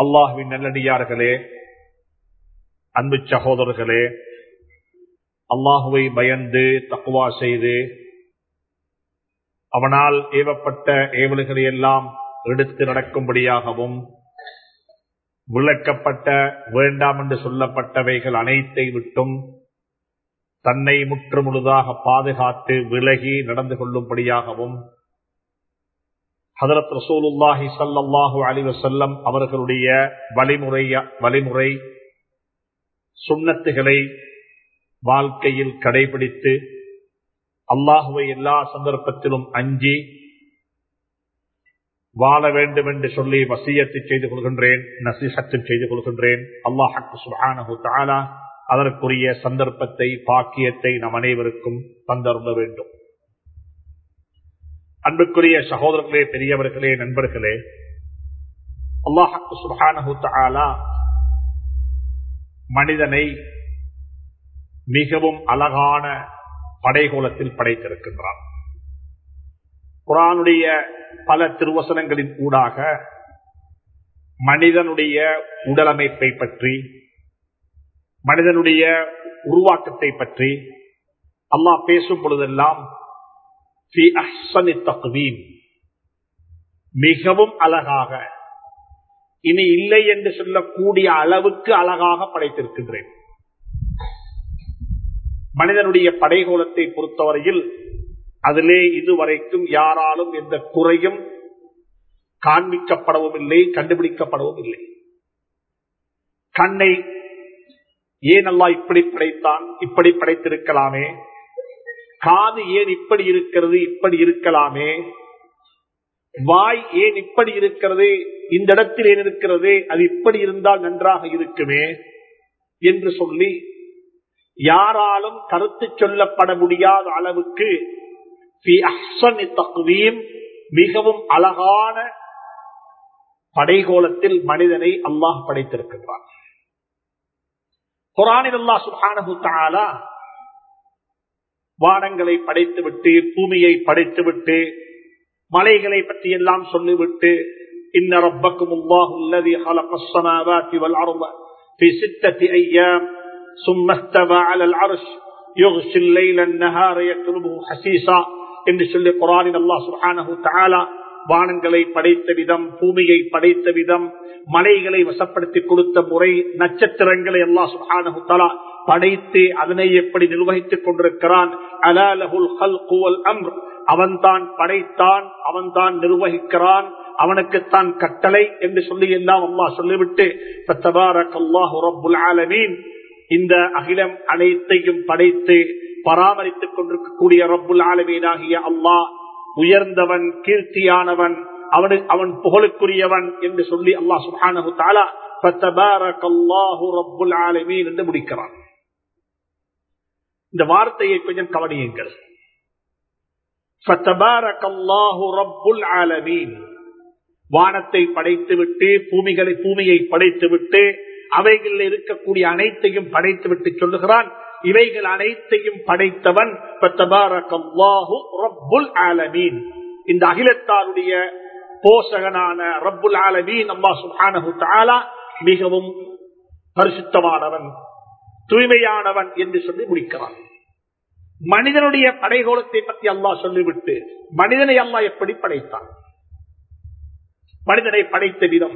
அல்லாஹுவின் நல்லடியார்களே அன்பு சகோதரர்களே அல்லாஹுவை பயந்து தக்குவா செய்து அவனால் ஏவப்பட்ட ஏவல்களை எல்லாம் எடுத்து நடக்கும்படியாகவும் விளக்கப்பட்ட வேண்டாம் என்று சொல்லப்பட்டவைகள் அனைத்தை விட்டும் தன்னை முற்று முழுதாக பாதுகாத்து விலகி நடந்து கொள்ளும்படியாகவும் ஹதரத் ரசூலுல்லாஹி சல்லாஹூ அலி வசல்லம் அவர்களுடைய வழிமுறை வழிமுறை சுண்ணத்துகளை வாழ்க்கையில் கடைபிடித்து அல்லாஹுவை எல்லா சந்தர்ப்பத்திலும் அஞ்சி வாழ வேண்டும் என்று சொல்லி வசியத்தை செய்து கொள்கின்றேன் நசிசத்தும் செய்து கொள்கின்றேன் அல்லாஹு சுஹானு தாலா அதற்குரிய சந்தர்ப்பத்தை பாக்கியத்தை நம் அனைவருக்கும் தந்தருள வேண்டும் அன்புக்குரிய சகோதரர்களே பெரியவர்களே நண்பர்களே அல்லாஹு சுஹானு தாலா மனிதனை மிகவும் அழகான படைகோலத்தில் படைத்திருக்கின்றான் குரானுடைய பல திருவசனங்களின் ஊடாக மனிதனுடைய உடலமைப்பை பற்றி மனிதனுடைய உருவாக்கத்தை பற்றி அல்லாஹ் பேசும் பொழுதெல்லாம் மிகவும் அழகாக இனி இல்லை என்று சொல்லக்கூடிய அளவுக்கு அழகாக படைத்திருக்கின்றேன் மனிதனுடைய படைகோலத்தை பொறுத்தவரையில் அதிலே இதுவரைக்கும் யாராலும் எந்த குறையும் காண்பிக்கப்படவும் இல்லை கண்டுபிடிக்கப்படவும் இல்லை கண்ணை ஏன் அல்லா இப்படி படைத்தான் இப்படி படைத்திருக்கலாமே காது ஏன் இப்படி இருக்கிறது இப்படி இருக்கலாமே வாய் ஏன் இப்படி இருக்கிறது இந்த இடத்தில் ஏன் இருக்கிறது அது இப்படி இருந்தால் நன்றாக இருக்குமே என்று சொல்லி யாராலும் கருத்து சொல்லப்பட முடியாத அளவுக்கு மிகவும் அழகான படைகோலத்தில் மனிதனை அல்லாஹ் படைத்திருக்கின்றான் குரானில் அல்லா சுஹானு தாலா வானங்களை படைத்துவிட்டு பூமியை படைத்துவிட்டு மலைகளை பற்றி எல்லாம் சொல்லிவிட்டு இன்ன ரப்பக்கும் அல்லாஹுல்லதி خلق السماوات والارض في سته ايام ثم استوى على العرش يغشي الليل النهار يطلبه حسيسا என்று சொல்லி குரானின் அல்லாஹ் சுப்ஹானஹு தஆலா வானங்களை படைத்த விதம் பூமியை படைத்த விதம் மலைகளை வசப்படுத்தி கொடுத்த முறை நட்சத்திரங்களை அல்லா சுப்ஹானஹு தஆலா படைத்து அதனை எப்படி நிர்வகித்துக் கொண்டிருக்கிறான் அலாலஹுல் ஹல்குவல் அம்ர் அவன்தான் படைத்தான் அவன்தான் நிர்வகிக்கிறான் அவனுக்குத்தான் கட்டளை என்று சொல்லி எல்லாம் அல்லாஹ் சொல்லிவிட்டு ரப்புல் ஆலமீன் இந்த அகிலம் அனைத்தையும் படைத்து பராமரித்துக் கொண்டிருக்கக்கூடிய ரப்புல் ஆலமீனாகிய அல்லாஹ் உயர்ந்தவன் கீர்த்தியானவன் அவனு அவன் புகழுக்குரியவன் என்று சொல்லி அல்லாஹ் சுஹானு தாலா ரப்புல் ஆலமீன் என்று முடிக்கிறான் இந்த வார்த்தையை கொஞ்சம் கவனியுங்கள் ரப்புல் ஆலமீன் வானத்தை படைத்துவிட்டு பூமிகளை பூமியை படைத்துவிட்டு அவைகளில் இருக்கக்கூடிய அனைத்தையும் படைத்துவிட்டு சொல்லுகிறான் இவைகள் அனைத்தையும் படைத்தவன் ரப்புல் ஆலமீன் இந்த அகிலத்தாருடைய போஷகனான ரப்புல் ஆலமீன் அம்மா சுஹானு தாலா மிகவும் பரிசுத்தமானவன் தூய்மையானவன் என்று சொல்லி முடிக்கிறான் மனிதனுடைய படைகோலத்தை பற்றி அல்லாஹ் சொல்லிவிட்டு மனிதனை அல்லாஹ் எப்படி படைத்தான் மனிதனை படைத்த விதம்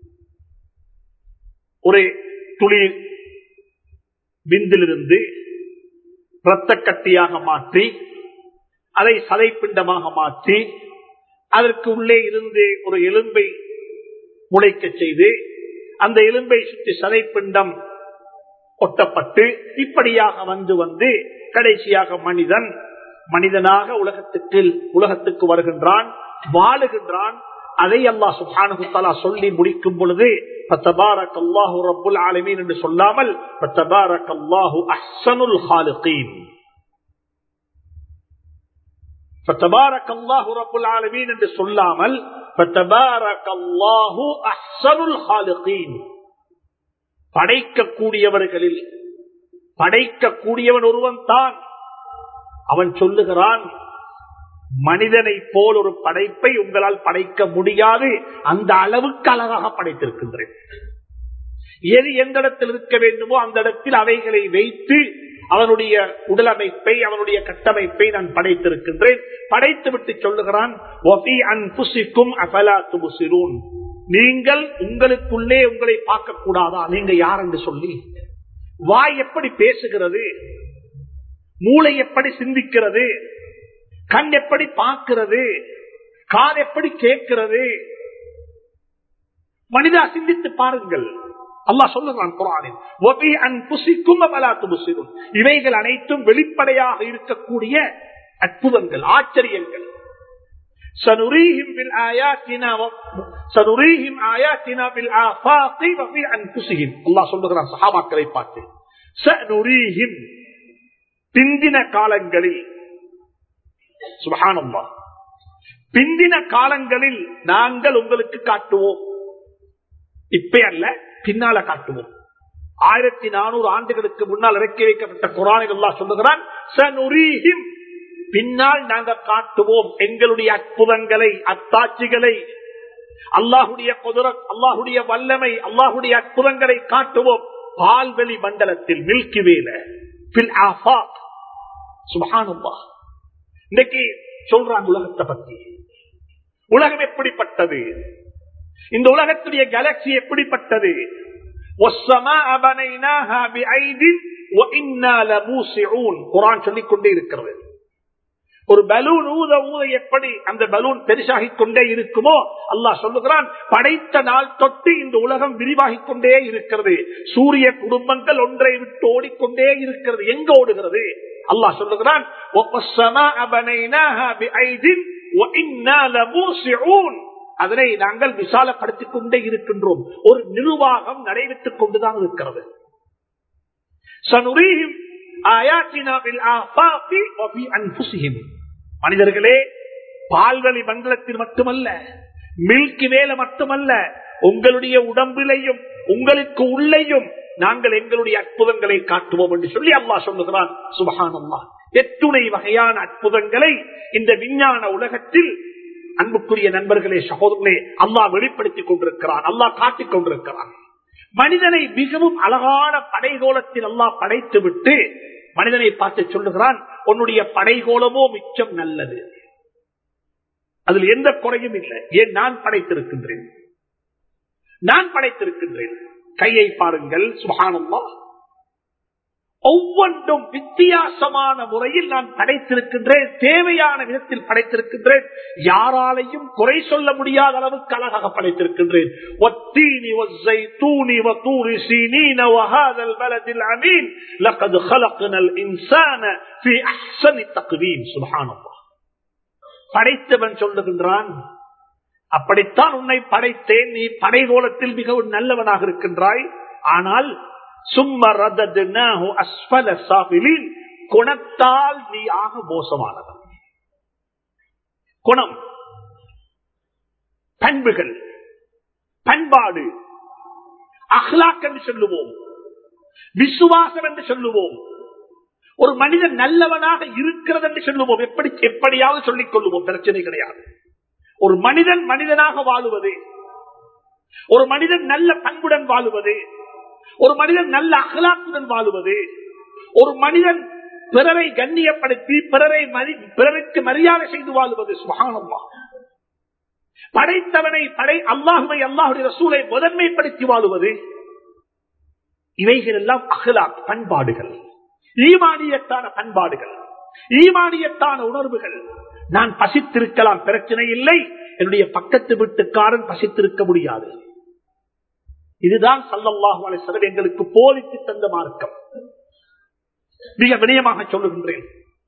ஒரு துளி விந்திலிருந்து இரத்த கட்டியாக மாற்றி அதை சதைப்பிண்டமாக மாற்றி அதற்கு உள்ளே இருந்து ஒரு எலும்பை முளைக்க செய்து அந்த எலும்பை சுற்றி சதைப்பிண்டம் கொட்டப்பட்டு இப்படியாக வந்து வந்து கடைசியாக மனிதன் மனிதனாக உலகத்துக்கு உலகத்துக்கு வருகின்றான் வாழுகின்றான் அதை அல்லா சுபானு தலா சொல்லி முடிக்கும் பொழுது பத்தபாரக் அல்லாஹு ரப்புல் ஆலமீன் என்று சொல்லாமல் பத்தபாரக் அல்லாஹு அஹ்சனுல் ஹாலிகீன் பத்தபாரக் அல்லாஹு ரப்புல் ஆலமீன் என்று சொல்லாமல் பத்தபாரக் அல்லாஹு அஹ்சனுல் ஹாலிகீன் படைக்கக்கூடியவர்களில் படைக்கக்கூடியவன் ஒருவன் தான் அவன் சொல்லுகிறான் மனிதனை போல் ஒரு படைப்பை உங்களால் படைக்க முடியாது அந்த அளவுக்கு அழகாக படைத்திருக்கின்றேன் எது எந்த இடத்தில் இருக்க வேண்டுமோ அந்த இடத்தில் அவைகளை வைத்து அவனுடைய உடலமைப்பை அவனுடைய கட்டமைப்பை நான் படைத்திருக்கின்றேன் படைத்து விட்டு சொல்லுகிறான் நீங்கள் உங்களுக்குள்ளே உங்களை பார்க்க கூடாதா நீங்க யார் என்று சொல்லி வாய் எப்படி பேசுகிறது மூளை எப்படி சிந்திக்கிறது கண் எப்படி பார்க்கிறது கால் எப்படி கேட்கிறது மனிதா சிந்தித்து பாருங்கள் அல்லா சொல்லுகிறான் குரானில் இவைகள் அனைத்தும் வெளிப்படையாக இருக்கக்கூடிய அற்புதங்கள் ஆச்சரியங்கள் سنريهم بالآياتنا و... سنريهم آياتنا بالآفاق وفي أنفسهم الله சொல்லுகிறான் சஹாபாக்களை பார்த்து سنريهم பிந்தின காலங்களில் சுபஹானல்லாஹ் பிந்தின காலங்களில் நாங்கள் உங்களுக்கு காட்டுவோம் இப்ப அல்ல பின்னால காட்டுவோம் ஆயிரத்தி நானூறு ஆண்டுகளுக்கு முன்னால் இறக்கி வைக்கப்பட்ட குரானில் அல்லா சொல்லுகிறான் பின்னால் நாங்கள் காட்டுவோம் எங்களுடைய அற்புதங்களை அத்தாட்சிகளை அல்லாஹுடைய குதிரத் அல்லாஹுடைய வல்லமை அல்லாஹுடைய அற்புதங்களை காட்டுவோம் பால்வெளி மண்டலத்தில் மில்கி வேல சுபஹானல்லா இன்னைக்கு சொல்றாங்க உலகத்தை பத்தி உலகம் எப்படிப்பட்டது இந்த உலகத்துடைய கேலக்சி எப்படிப்பட்டது குரான் சொல்லிக் கொண்டே இருக்கிறது ஒரு பலூன் ஊத ஊத எப்படி அந்த பலூன் பெருசாகிக் கொண்டே இருக்குமோ அல்லாஹ் சொல்லுகிறான் படைத்த நாள் தொட்டு இந்த உலகம் விரிவாகிக் கொண்டே இருக்கிறது சூரிய குடும்பங்கள் ஒன்றை விட்டு ஓடிக்கொண்டே இருக்கிறது எங்க ஓடுகிறது அல்லாஹ் சொல்லுகிறான் அதனை நாங்கள் விசாலப்படுத்திக் கொண்டே இருக்கின்றோம் ஒரு நிர்வாகம் நடைபெற்றுக் கொண்டுதான் இருக்கிறது மனிதர்களே பால்வழி மண்டலத்தில் மட்டுமல்ல மில்கி வேல மட்டுமல்ல உங்களுடைய உடம்பிலையும் உங்களுக்கு உள்ளேயும் நாங்கள் எங்களுடைய அற்புதங்களை காட்டுவோம் என்று சொல்லி அல்லா சொல்லுகிறான் சுபகான் அல்லா எத்துணை வகையான அற்புதங்களை இந்த விஞ்ஞான உலகத்தில் அன்புக்குரிய நண்பர்களே சகோதரர்களே அல்லாஹ் வெளிப்படுத்திக் கொண்டிருக்கிறான் அல்லாஹ் காட்டிக் கொண்டிருக்கிறான் மனிதனை மிகவும் அழகான படைகோலத்தில் அல்லாஹ் படைத்து விட்டு மனிதனை பார்த்து சொல்லுகிறான் உன்னுடைய படைகோலமோ மிச்சம் நல்லது அதில் எந்த குறையும் இல்லை ஏன் நான் படைத்திருக்கின்றேன் நான் படைத்திருக்கின்றேன் கையை பாருங்கள் சுகானம்மா ஒவ்வொன்றும் வித்தியாசமான முறையில் நான் படைத்திருக்கின்றேன் தேவையான விதத்தில் படைத்திருக்கின்றேன் யாராலையும் குறை சொல்ல முடியாத அளவுக்கு அழகாக படைத்திருக்கின்றேன் والتين والزيتون وطور سينين وهذا البلد الأمين لقد خلقنا الإنسان في أحسن تقويم سبحان الله படைத்தவன் சொல்லுகின்றான் அப்படித்தான் உன்னை படைத்தேன் நீ படைகோலத்தில் மிகவும் நல்லவனாக இருக்கின்றாய் ஆனால் குணத்தால் நீ ஆக மோசமானவன் குணம் பண்புகள் பண்பாடு அஹ்லாக் என்று சொல்லுவோம் விசுவாசம் என்று சொல்லுவோம் ஒரு மனிதன் நல்லவனாக இருக்கிறது என்று சொல்லுவோம் எப்படி எப்படியாவது சொல்லிக் கொள்ளுவோம் பிரச்சனை கிடையாது ஒரு மனிதன் மனிதனாக வாழுவது ஒரு மனிதன் நல்ல பண்புடன் வாழுவது ஒரு மனிதன் நல்ல அகலாக்குடன் வாழுவது ஒரு மனிதன் பிறரை கண்ணியப்படுத்தி பிறரை பிறருக்கு மரியாதை செய்து வாழுவது சுகானம்மா படைத்தவனை படை அல்லாஹுவை அல்லாஹுடைய ரசூலை முதன்மைப்படுத்தி வாழுவது இவைகள் எல்லாம் அகலாக் பண்பாடுகள் ஈமானியத்தான பண்பாடுகள் ஈமானியத்தான உணர்வுகள் நான் பசித்திருக்கலாம் பிரச்சனை இல்லை என்னுடைய பக்கத்து வீட்டுக்காரன் பசித்திருக்க முடியாது இதுதான் சல்லல்லாஹு அலிஸ்லம் எங்களுக்கு போதித்து தந்த மார்க்கம் மிக வினயமாக சொல்லுகின்றேன்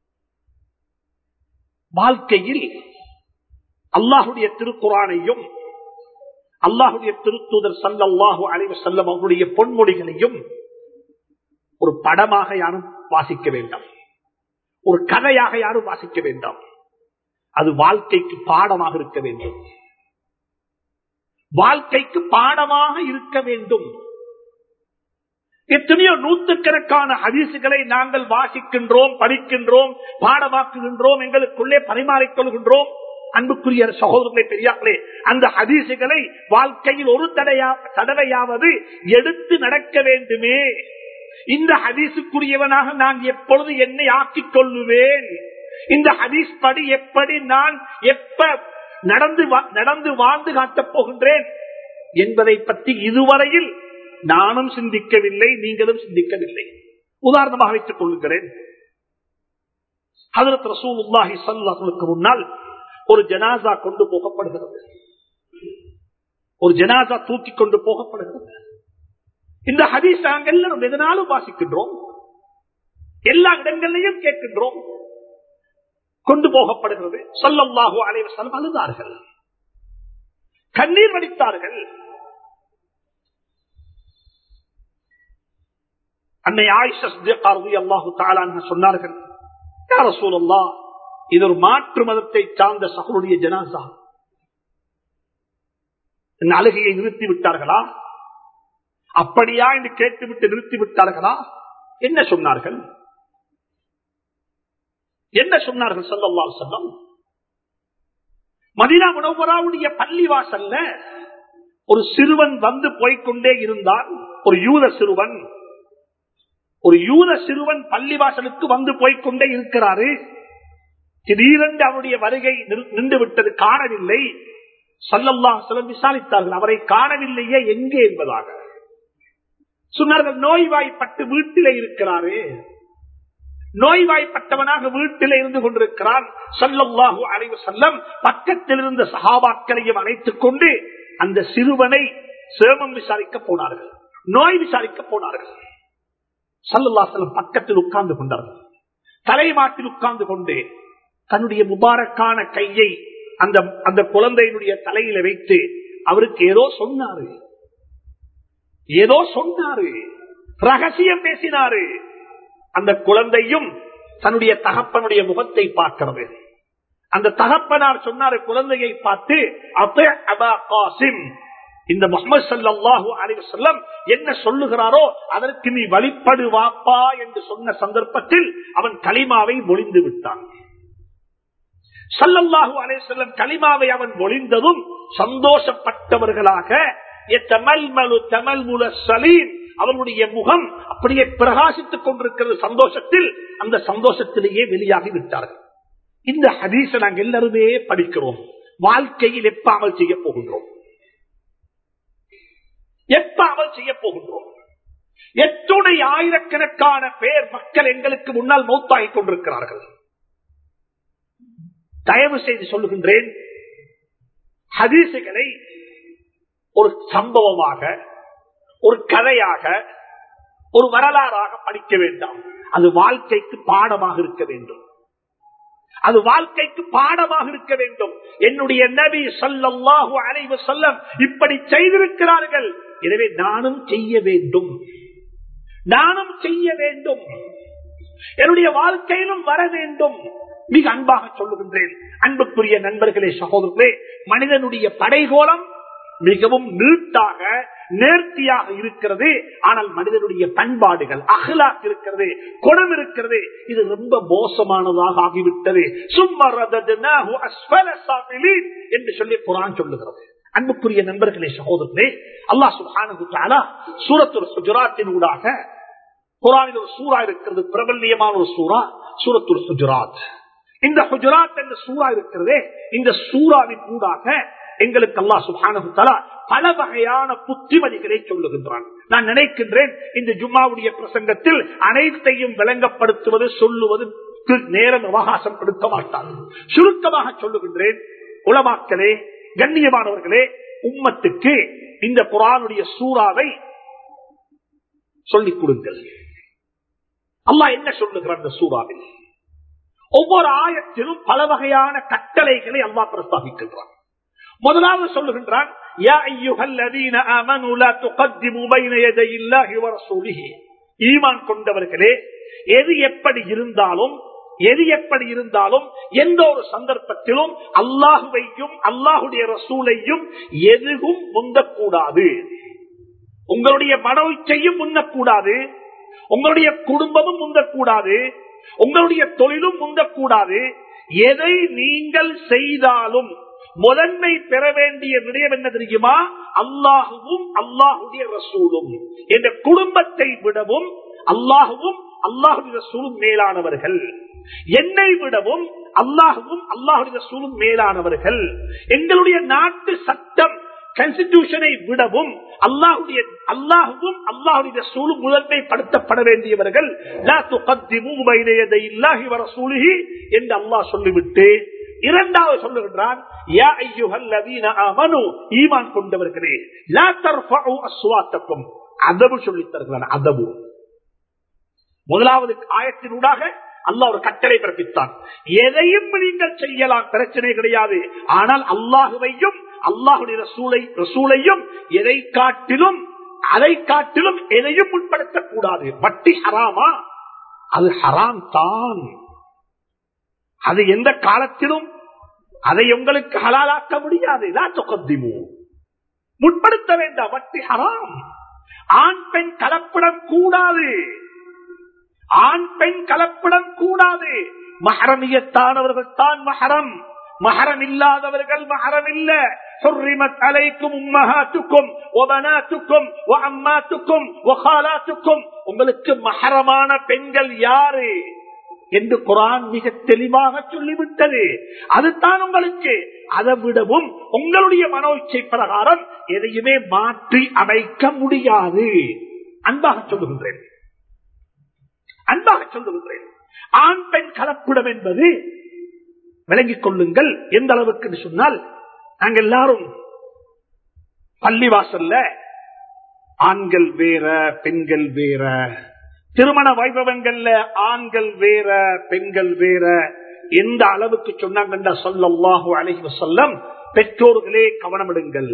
வாழ்க்கையில் அல்லாஹுடைய திருக்குறானையும் அல்லாஹுடைய திருத்தூதர் சல்லல்லாஹு அலைவ செல்லம் அவருடைய பொன்மொழிகளையும் ஒரு படமாக யாரும் வாசிக்க வேண்டாம் ஒரு கதையாக யாரும் வாசிக்க வேண்டாம் அது வாழ்க்கைக்கு பாடமாக இருக்க வேண்டும் வாழ்க்கைக்கு பாடமாக இருக்க வேண்டும் எத்தனையோ நூற்றுக்கணக்கான ஹதீசுகளை நாங்கள் வாசிக்கின்றோம் படிக்கின்றோம் பாடமாக்குகின்றோம் எங்களுக்குள்ளே பரிமாறிக் கொள்கின்றோம் அன்புக்குரிய சகோதரர்களை பெரியார்களே அந்த ஹதீசுகளை வாழ்க்கையில் ஒரு தடையா தடவையாவது எடுத்து நடக்க வேண்டுமே இந்த ஹதீசுக்குரியவனாக நான் எப்பொழுது என்னை ஆக்கிக் கொள்ளுவேன் இந்த ஹதீஸ் படி எப்படி நான் எப்ப நடந்து நடந்து வாழ்ந்து காட்டப் போகின்றேன் என்பதை பற்றி இதுவரையில் நானும் சிந்திக்கவில்லை நீங்களும் சிந்திக்கவில்லை உதாரணமாக வைத்துக் கொள்ளுகிறேன் ஹதரத் ரசூலுல்லாஹி ஸல்லல்லாஹு முன்னால் ஒரு ஜனாசா கொண்டு போகப்படுகிறது ஒரு ஜனாசா தூக்கி கொண்டு போகப்படுகிறது இந்த ஹதீஸ் நாங்கள் எல்லாரும் எதனாலும் வாசிக்கின்றோம் எல்லா இடங்களிலையும் கேட்கின்றோம் கொண்டு போகப்படுகிறது சொல்லல்லாஹு அலைவசம் அழுதார்கள் கண்ணீர் வடித்தார்கள் அன்னை ஆயிஷி அல்லாஹு தாலான் சொன்னார்கள் யார சூழல்லா இது ஒரு மாற்று மதத்தை சார்ந்த சகருடைய ஜனாசா அழுகையை நிறுத்தி விட்டார்களா அப்படியா என்று கேட்டுவிட்டு நிறுத்தி விட்டார்களா என்ன சொன்னார்கள் என்ன சொன்னார்கள் சொல்லல்லா சொல்லம் மதினா முனவராவுடைய பள்ளி வாசல்ல ஒரு சிறுவன் வந்து போய்கொண்டே இருந்தான் ஒரு யூத சிறுவன் ஒரு யூத சிறுவன் பள்ளிவாசலுக்கு வந்து போய்கொண்டே இருக்கிறாரு திடீரென்று அவருடைய வருகை நின்று விட்டது காணவில்லை சல்லல்லா சிலம் விசாரித்தார்கள் அவரை காணவில்லையே எங்கே என்பதாக சொன்னார்கள் நோய்வாய்ப்பட்டு வீட்டிலே இருக்கிறாரு நோய்வாய்ப்பட்டவனாக வீட்டிலே இருந்து கொண்டிருக்கிறான் சல்லல்லாஹு அலைவு செல்லம் பக்கத்தில் இருந்த சகாபாக்களையும் அழைத்துக் கொண்டு அந்த சிறுவனை சேமம் விசாரிக்க போனார்கள் நோய் விசாரிக்க போனார்கள் சல்லுல்லாசலம் பக்கத்தில் உட்கார்ந்து கொண்டார்கள் தலைமாட்டில் உட்கார்ந்து கொண்டு தன்னுடைய முபாரக்கான கையை அந்த அந்த குழந்தையினுடைய தலையில வைத்து அவருக்கு ஏதோ சொன்னாரு ஏதோ சொன்னாரு ரகசியம் பேசினாரு அந்த குழந்தையும் தன்னுடைய தகப்பனுடைய முகத்தை பார்க்கிறது அந்த தகப்பனார் சொன்னாரு குழந்தையை பார்த்து அபே அபா காசிம் இந்த முகமது சல்லாஹூ அலிவசல்லம் என்ன சொல்லுகிறாரோ அதற்கு நீ வழிபடுவாப்பா என்று சொன்ன சந்தர்ப்பத்தில் அவன் களிமாவை மொழிந்து விட்டான் சல்லல்லாஹூ அலிவசல்லம் களிமாவை அவன் மொழிந்ததும் சந்தோஷப்பட்டவர்களாக அவனுடைய முகம் அப்படியே பிரகாசித்துக் கொண்டிருக்கிறது சந்தோஷத்தில் அந்த சந்தோஷத்திலேயே வெளியாகி விட்டார்கள் இந்த ஹதீச நாங்கள் எல்லாருமே படிக்கிறோம் வாழ்க்கையில் எப்ப அமல் செய்ய போகின்றோம் எப்ப அமல் செய்ய போகின்றோம் எத்துணை ஆயிரக்கணக்கான பேர் மக்கள் எங்களுக்கு முன்னால் மௌத்தாகிக் கொண்டிருக்கிறார்கள் தயவு செய்து சொல்லுகின்றேன் ஹதீசுகளை ஒரு சம்பவமாக ஒரு கதையாக ஒரு வரலாறாக படிக்க வேண்டாம் அது வாழ்க்கைக்கு பாடமாக இருக்க வேண்டும் அது வாழ்க்கைக்கு பாடமாக இருக்க வேண்டும் என்னுடைய நபி சொல்லல்லாஹு அலைவு சொல்லம் இப்படி செய்திருக்கிறார்கள் எனவே நானும் செய்ய வேண்டும் நானும் செய்ய வேண்டும் என்னுடைய வாழ்க்கையிலும் வர வேண்டும் மிக அன்பாக சொல்லுகின்றேன் அன்புக்குரிய நண்பர்களே சகோதரர்களே மனிதனுடைய படைகோலம் மிகவும் நீட்டாக நேர்த்தியாக இருக்கிறது ஆனால் மனிதனுடைய பண்பாடுகள் அகலாக் இருக்கிறது குணம் இருக்கிறது இது ரொம்ப மோசமானதாக ஆகிவிட்டது என்று சொல்லி குரான் சொல்லுகிறது அன்புக்குரிய நண்பர்களே சகோதரர்களே அல்லா சுஹானு சூரத்துர் சுஜராத்தின் ஊடாக குரானில் ஒரு சூறா இருக்கிறது பிரபல்யமான ஒரு சூறா சூரத்துர் சுஜராத் இந்த குஜராத் என்ற சூறா இருக்கிறதே இந்த சூறாவின் ஊடாக எங்களுக்கு அல்லா சுபானகுத்தலா பல வகையான புத்திமதிகளை சொல்லுகின்றான் நான் நினைக்கின்றேன் இந்த ஜும்மாவுடைய பிரசங்கத்தில் அனைத்தையும் விளங்கப்படுத்துவது சொல்லுவது நேரம் அவகாசம் கொடுக்க மாட்டார் சுருக்கமாக சொல்லுகின்றேன் உலமாக்களே கண்ணியமானவர்களே உம்மத்துக்கு இந்த குரானுடைய சூறாவை சொல்லிக் கொடுங்கள் அல்லா என்ன சொல்லுகிறார் இந்த சூறாவில் ஒவ்வொரு ஆயத்திலும் பல வகையான கட்டளைகளை அல்லா பிரஸ்தாபிக்கின்றான் முதலாவது சொல்லுகின்றான் ஈமான் கொண்டவர்களே எது எப்படி இருந்தாலும் எது எப்படி இருந்தாலும் எந்த ஒரு சந்தர்ப்பத்திலும் அல்லாஹுவையும் அல்லாஹுடைய ரசூலையும் எதுவும் முந்தக்கூடாது உங்க உங்களுடைய மன இச்சையும் முந்தக்கூடாது உங்களுடைய குடும்பமும் முந்தக்கூடாது உங்களுடைய தொழிலும் முந்தக்கூடாது எதை நீங்கள் செய்தாலும் முதன்மை பெற வேண்டிய விடயம் என்ன தெரியுமா அல்லாஹுவும் அல்லாஹுடைய ரசூலும் என்ற குடும்பத்தை விடவும் அல்லாஹுவும் அல்லாஹுடைய ரசூலும் மேலானவர்கள் என்னை விடவும் அல்லாஹுவும் அல்லாஹுடைய ரசூலும் மேலானவர்கள் எங்களுடைய நாட்டு சட்டம் கான்ஸ்டிடியூஷனை விடவும் அல்லாஹுடைய அல்லாஹுவும் அல்லாஹுடைய சூழல் முதன்மைப்படுத்தப்பட வேண்டியவர்கள் என்று அல்லாஹ் சொல்லிவிட்டு இரண்டாவது சொல்லுகின்றான் ஈமான் கொண்டவர்களே அதவு சொல்லித் தருகிறான் அதவு முதலாவது ஆயத்தினூடாக அல்லாஹ் ஒரு கட்டளை பிறப்பித்தான் எதையும் நீங்கள் செய்யலாம் பிரச்சனை கிடையாது ஆனால் அல்லாஹுவையும் அல்லாஹுடைய ரசூலை ரசூலையும் எதை காட்டிலும் அதை காட்டிலும் எதையும் முற்படுத்தக்கூடாது வட்டி ஹராமா அது ஹராம் தான் அது எந்த காலத்திலும் அதை உங்களுக்கு ஹலாலாக்க முடியாது முற்படுத்த வேண்டாம் வட்டி ஹராம் ஆண் பெண் கலப்படம் கூடாது ஆண் பெண் கலப்படம் கூடாது மகரமியத்தானவர்கள் தான் மகரம் மகரம் இல்லாதவர்கள் மகரம் இல்ல حرمت عليكم امهاتكم وبناتكم وعماتكم وخالاتكم உங்களுக்கு மஹரமான பெண்கள் யாரு என்று குரான் மிக தெளிவாக சொல்லிவிட்டது அதுதான் உங்களுக்கு அதை விடவும் உங்களுடைய மனோ இச்சை பிரகாரம் எதையுமே மாற்றி அமைக்க முடியாது அன்பாக சொல்லுகின்றேன் அன்பாக சொல்லுகின்றேன் ஆண் பெண் கலப்பிடம் என்பது விளங்கிக் கொள்ளுங்கள் எந்த அளவுக்கு சொன்னால் நாங்க எல்லாரும் பள்ளிவாசல்ல ஆண்கள் வேற பெண்கள் வேற திருமண வைபவங்கள்ல ஆண்கள் வேற பெண்கள் வேற எந்த அளவுக்கு சொன்னாங்க சொல்லல்லாஹு அழகி சொல்லம் பெற்றோர்களே கவனமிடுங்கள்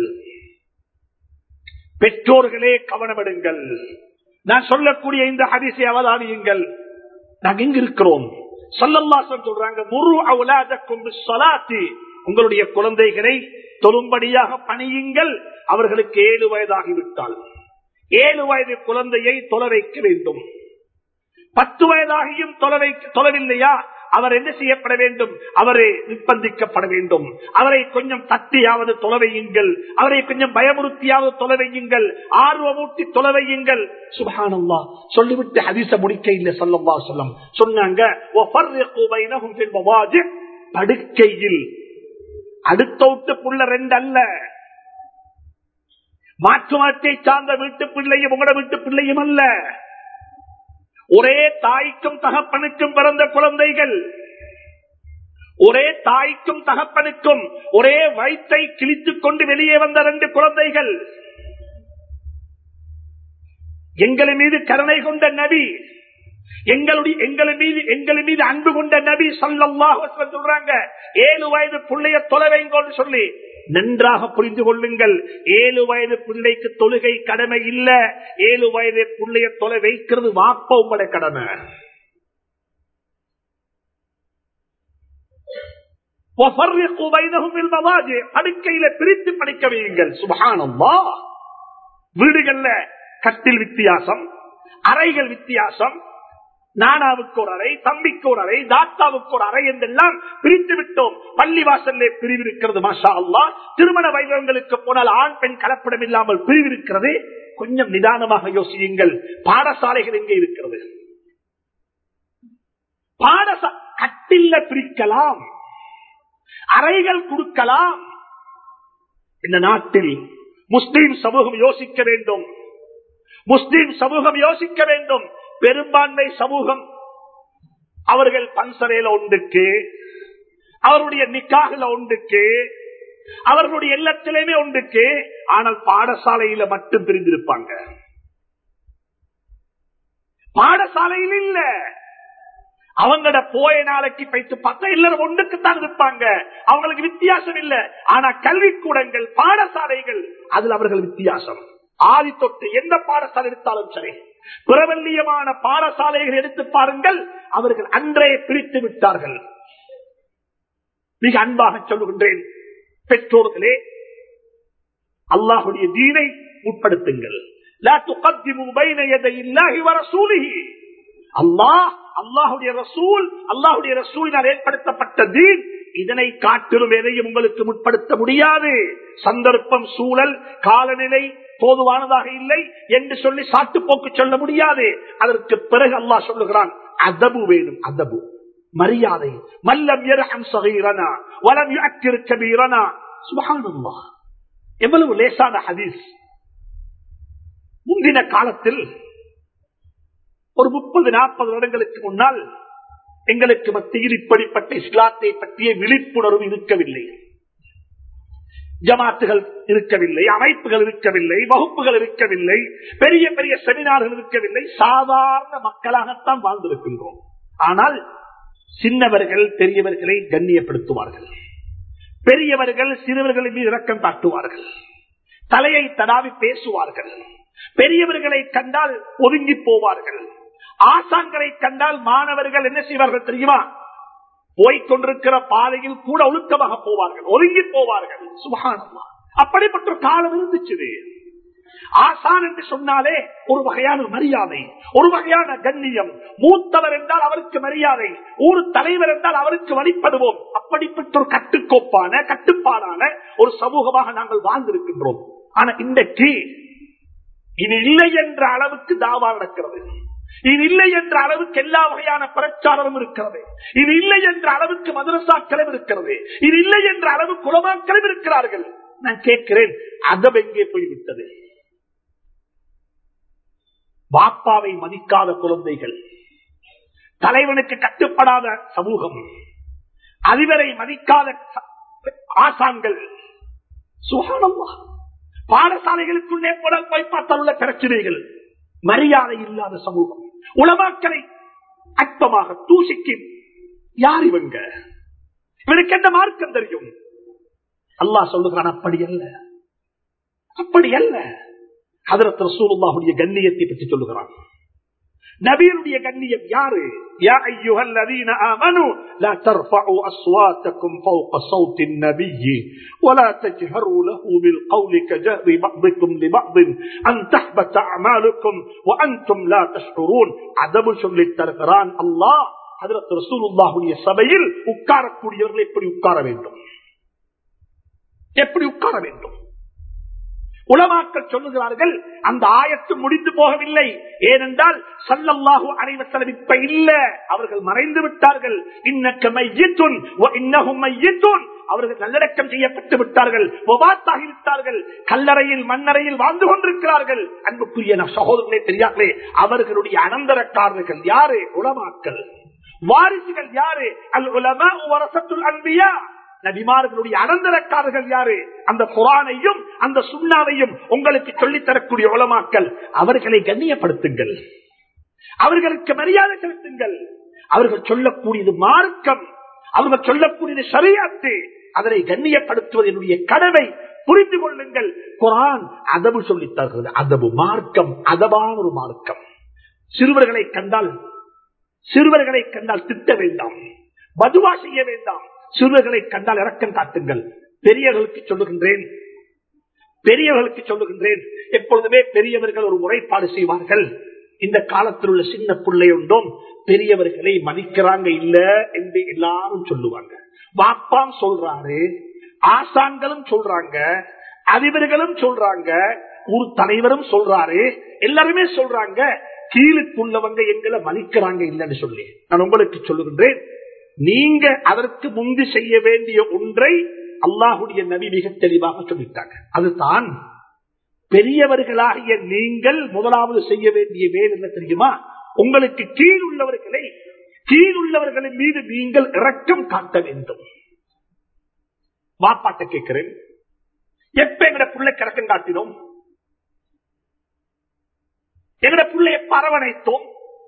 பெற்றோர்களே கவனமிடுங்கள் நான் சொல்லக்கூடிய இந்த ஹரிசை அவதானியுங்கள் நாங்க இங்க இருக்கிறோம் சொல்லல்லாசன் சொல்றாங்க முரு அவலாதக்கும் சலாத்தி உங்களுடைய குழந்தைகளை தொழும்படியாக பணியுங்கள் அவர்களுக்கு ஏழு வயதாகிவிட்டால் ஏழு வயது குழந்தையை தொலை வைக்க வேண்டும் பத்து வயதாகியும் தொலை தொலைவில்லையா அவர் என்ன செய்யப்பட வேண்டும் அவரை நிர்பந்திக்கப்பட வேண்டும் அவரை கொஞ்சம் தட்டியாவது தொலைவையுங்கள் அவரை கொஞ்சம் பயமுறுத்தியாவது தொலைவையுங்கள் ஆர்வமூட்டி தொலைவையுங்கள் சுபானல்லா சொல்லிவிட்டு ஹதிச முடிக்க இல்லை சொல்லவா சொல்லம் சொன்னாங்க படுக்கையில் அடுத்த வீட்டுக்குள்ள ரெண்டு அல்ல மாற்று மாற்றை சார்ந்த வீட்டு பிள்ளையும் உங்களோட வீட்டு பிள்ளையும் அல்ல ஒரே தாய்க்கும் தகப்பனுக்கும் பிறந்த குழந்தைகள் ஒரே தாய்க்கும் தகப்பனுக்கும் ஒரே வயிற்றை கிழித்துக் கொண்டு வெளியே வந்த ரெண்டு குழந்தைகள் எங்கள் மீது கருணை கொண்ட நபி எங்களுடைய எங்கள் மீது எங்கள் மீது அன்பு கொண்ட நபி சொல்லமாக சொல்றாங்க ஏழு வயது பிள்ளைய தொலைவைங்கன்னு சொல்லி நன்றாக புரிந்து கொள்ளுங்கள் ஏழு வயது பிள்ளைக்கு தொழுகை கடமை இல்ல ஏழு வயது பிள்ளைய தொலை வைக்கிறது வாப்ப உங்களோட கடமை படுக்கையில பிரித்து படிக்க வையுங்கள் சுபகானம்மா வீடுகள்ல கட்டில் வித்தியாசம் அறைகள் வித்தியாசம் நானாவுக்கு ஒரு அறை தம்பிக்கு ஒரு அறை தாத்தாவுக்கு ஒரு அறை என்றெல்லாம் பிரித்து விட்டோம் பள்ளி வாசல்ல பிரிவு இருக்கிறது மாஷா அல்லா திருமண வைபவங்களுக்கு போனால் ஆண் பெண் கலப்படம் இல்லாமல் பிரிவு இருக்கிறது கொஞ்சம் நிதானமாக யோசியுங்கள் பாடசாலைகள் எங்கே இருக்கிறது பாடசா கட்டில்ல பிரிக்கலாம் அறைகள் கொடுக்கலாம் இந்த நாட்டில் முஸ்லீம் சமூகம் யோசிக்க வேண்டும் முஸ்லீம் சமூகம் யோசிக்க வேண்டும் பெரும்பான்மை சமூகம் அவர்கள் பன்சரையில ஒன்றுக்கு அவருடைய நிக்காகல ஒன்றுக்கு அவர்களுடைய எல்லாத்திலுமே ஒன்றுக்கு ஆனால் பாடசாலையில மட்டும் பிரிந்திருப்பாங்க பாடசாலையில் இல்ல அவங்களோட போய நாளைக்கு பைத்து பார்த்தா எல்லாரும் ஒன்றுக்குத்தான் இருப்பாங்க அவங்களுக்கு வித்தியாசம் இல்ல ஆனா கல்விக்கூடங்கள் பாடசாலைகள் அதுல அவர்கள் வித்தியாசம் ஆதி தொட்டு எந்த பாடசாலை எடுத்தாலும் சரி பிரபல்யமான பாடசாலைகள் எடுத்து பாருங்கள் அவர்கள் அன்றைய பிரித்து விட்டார்கள் மிக அன்பாக சொல்லுகின்றேன் பெற்றோர்களே அல்லாஹுடைய தீனை உட்படுத்துங்கள் லா துகத்திமு பைன யதையில்லாஹி வ ரசூலிஹி அல்லாஹ் அல்லாஹுடைய ரசூல் அல்லாஹுடைய ரசூலினால் ஏற்படுத்தப்பட்ட தீன் இதனை காட்டிலும் எதையும் உங்களுக்கு முற்படுத்த முடியாது சந்தர்ப்பம் சூழல் காலநிலை போதுவானதாக இல்லை என்று சொல்லி சாட்டுப்போக்கு சொல்ல முடியாது அதற்கு பிறகு அல்லாஹ் சொல்லுகிறான் அதபு வேணும் அதபு மரியாதை மல்லம் எரஹம் சகீரனா வலம் யுஅக்கிர் கபீரனா சுபஹானல்லாஹ் எவ்வளவு லேசான ஹதீஸ் முந்தின காலத்தில் ஒரு முப்பது நாற்பது வருடங்களுக்கு முன்னால் எங்களுக்கு மத்தியில் இப்படிப்பட்ட இஸ்லாத்தை பற்றிய விழிப்புணர்வு இருக்கவில்லை ஜமாத்துகள் இருக்கவில்லை அமைப்புகள் இருக்கவில்லை வகுப்புகள் இருக்கவில்லை பெரிய பெரிய செமினார்கள் இருக்கவில்லை சாதாரண மக்களாகத்தான் வாழ்ந்திருக்கின்றோம் ஆனால் சின்னவர்கள் பெரியவர்களை கண்ணியப்படுத்துவார்கள் பெரியவர்கள் சிறுவர்களின் மீது இறக்கம் காட்டுவார்கள் தலையை தடாவி பேசுவார்கள் பெரியவர்களை கண்டால் ஒதுங்கி போவார்கள் ஆசான்களை கண்டால் மாணவர்கள் என்ன செய்வார்கள் தெரியுமா போய்கொண்டிருக்கிற பாதையில் கூட ஒழுக்கமாக போவார்கள் ஒதுங்கி போவார்கள் சுபகானமா அப்படிப்பட்ட ஒரு காலம் இருந்துச்சு ஆசான் என்று சொன்னாலே ஒரு வகையான மரியாதை ஒரு வகையான கண்ணியம் மூத்தவர் என்றால் அவருக்கு மரியாதை ஒரு தலைவர் என்றால் அவருக்கு வழிபடுவோம் அப்படிப்பட்ட ஒரு கட்டுக்கோப்பான கட்டுப்பாடான ஒரு சமூகமாக நாங்கள் வாழ்ந்திருக்கின்றோம் ஆனா இன்றைக்கு இது இல்லை என்ற அளவுக்கு தாவா நடக்கிறது இது இல்லை என்ற அளவுக்கு எல்லா வகையான பிரச்சாரமும் இருக்கிறது இது இல்லை என்ற அளவுக்கு மதரசாக்களும் இருக்கிறது இது இல்லை என்ற அளவு குலமாக்களும் இருக்கிறார்கள் நான் கேட்கிறேன் அதம் எங்கே போய்விட்டது பாப்பாவை மதிக்காத குழந்தைகள் தலைவனுக்கு கட்டுப்படாத சமூகம் அதிபரை மதிக்காத ஆசான்கள் சுகானம்மா பாடசாலைகளுக்குள்ளே போய் பார்த்தால் உள்ள பிரச்சனைகள் மரியாதை இல்லாத சமூகம் உலமாக்களை அற்பமாக தூசிக்கு யார் இவங்க இவனுக்கு எந்த மார்க்கம் தெரியும் அல்லாஹ் சொல்லுகிறான் அப்படி அல்ல அப்படி அல்ல அதற்கு ரசூலுல்லாஹுடைய கண்ணியத்தை பற்றி சொல்லுகிறான் நபியனுடைய கண்ணியம் யாரு يا أيها الذين آمنوا لا ترفعوا أصواتكم فوق صوت النبي ولا تجهروا له بالقول كجهر بعضكم لبعض أن تحبط أعمالكم وأنتم لا تشعرون عدم சொல்லி தருகிறான் அல்லாஹ் ஹதரத் ரசூலுல்லாஹுடைய சபையில் உட்காரக்கூடியவர்கள் எப்படி உட்கார வேண்டும் எப்படி உட்கார வேண்டும் உலமாக்கள் சொல்லுகிறார்கள் அந்த ஆயத்து முடிந்து போகவில்லை ஏனென்றால் சல்லல்லாஹு அனைவசலம் இப்ப இல்ல அவர்கள் மறைந்து விட்டார்கள் இன்னக்க மையத்துன் இன்னகும் மையத்துன் அவர்கள் நல்லடக்கம் செய்யப்பட்டு விட்டார்கள் ஒபாத்தாகி விட்டார்கள் கல்லறையில் மண்ணறையில் வாழ்ந்து கொண்டிருக்கிறார்கள் அன்புக்குரிய சகோதரர்களே பெரியார்களே அவர்களுடைய அனந்தரக்காரர்கள் யாரு உலமாக்கள் வாரிசுகள் யாரு அல் உலமா வரசத்துல் அன்பியா நபிமார்களுடைய அனந்தரக்காரர்கள் யாரு அந்த குரானையும் அந்த சுண்ணாவையும் உங்களுக்கு சொல்லித்தரக்கூடிய உலமாக்கள் அவர்களை கண்ணியப்படுத்துங்கள் அவர்களுக்கு மரியாதை செலுத்துங்கள் அவர்கள் சொல்லக்கூடியது மார்க்கம் அவர்கள் சொல்லக்கூடியது சரியாத்து அதனை கண்ணியப்படுத்துவது என்னுடைய கடமை புரிந்து கொள்ளுங்கள் குரான் அதவு சொல்லித் தருகிறது அதவு மார்க்கம் அதவான ஒரு மார்க்கம் சிறுவர்களை கண்டால் சிறுவர்களை கண்டால் திட்ட வேண்டாம் பதுவா செய்ய வேண்டாம் சிறுவர்களை கண்டால் இறக்கம் காட்டுங்கள் பெரியவர்களுக்கு சொல்லுகின்றேன் பெரியவர்களுக்கு சொல்லுகின்றேன் எப்பொழுதுமே பெரியவர்கள் ஒரு முறைப்பாடு செய்வார்கள் இந்த காலத்தில் உள்ள சின்ன பிள்ளை ஒன்றும் பெரியவர்களை மதிக்கிறாங்க இல்ல என்று எல்லாரும் சொல்லுவாங்க பாப்பாம் சொல்றாரு ஆசான்களும் சொல்றாங்க அதிபர்களும் சொல்றாங்க ஊர் தலைவரும் சொல்றாரு எல்லாருமே சொல்றாங்க கீழுக்குள்ளவங்க எங்களை மதிக்கிறாங்க இல்லைன்னு சொல்லி நான் உங்களுக்கு சொல்லுகின்றேன் நீங்க அதற்கு முந்தி செய்ய வேண்டிய ஒன்றை அல்லாஹுடைய நபி மிக தெளிவாக சொல்லிட்டாங்க அதுதான் பெரியவர்களாகிய நீங்கள் முதலாவது செய்ய வேண்டிய வேலை என்ன தெரியுமா உங்களுக்கு கீழ் உள்ளவர்களை கீழ் உள்ளவர்களின் மீது நீங்கள் இரக்கம் காட்ட வேண்டும் வாப்பாட்ட கேட்கிறேன் எப்ப எங்கட பிள்ளை கிடக்கம் காட்டினோம் எங்கட பிள்ளைய பரவணைத்தோம்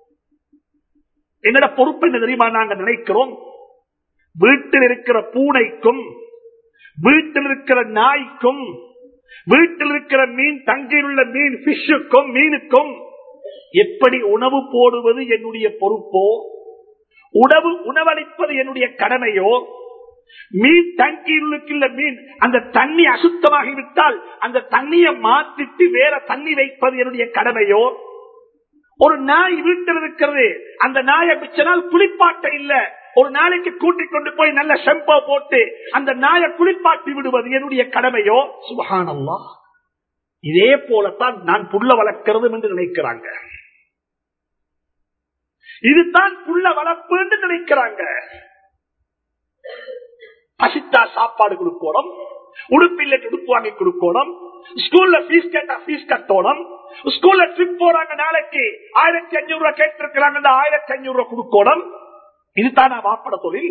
எங்கட பொறுப்பு என்ன தெரியுமா நாங்க நினைக்கிறோம் வீட்டில் இருக்கிற பூனைக்கும் வீட்டில் இருக்கிற நாய்க்கும் வீட்டில் இருக்கிற மீன் தங்கியில் உள்ள மீன் பிஷுக்கும் மீனுக்கும் எப்படி உணவு போடுவது என்னுடைய பொறுப்போ உணவு உணவளிப்பது என்னுடைய கடமையோ மீன் டங்கியுள்ள மீன் அந்த தண்ணி அசுத்தமாகிவிட்டால் அந்த தண்ணியை மாத்திட்டு வேற தண்ணி வைப்பது என்னுடைய கடமையோ ஒரு நாய் வீட்டில் இருக்கிறது அந்த நாயை மிச்சனால் குளிப்பாட்ட இல்ல ஒரு நாளைக்கு கூட்டிக் கொண்டு போய் நல்ல செம்போ போட்டு அந்த நாயை குளிப்பாட்டி விடுவது என்னுடைய கடமையோ சுபகானல்லா இதே போலத்தான் நான் புள்ள வளர்க்கிறது என்று நினைக்கிறாங்க இதுதான் புள்ள வளர்ப்பு என்று நினைக்கிறாங்க பசித்தா சாப்பாடு கொடுக்கணும் உடுப்பில்லை உடுப்பு வாங்கி கொடுக்கணும் ஸ்கூல்ல பீஸ் கேட்டா பீஸ் கட்டணும் ஸ்கூல்ல ட்ரிப் போறாங்க நாளைக்கு ஆயிரத்தி அஞ்சூறு ரூபாய் கேட்டிருக்கிறாங்க ஆயிரத்தி அஞ்சூறு ரூபாய் கொடுக்கணும் இதுதானா வாப்பட தொழில்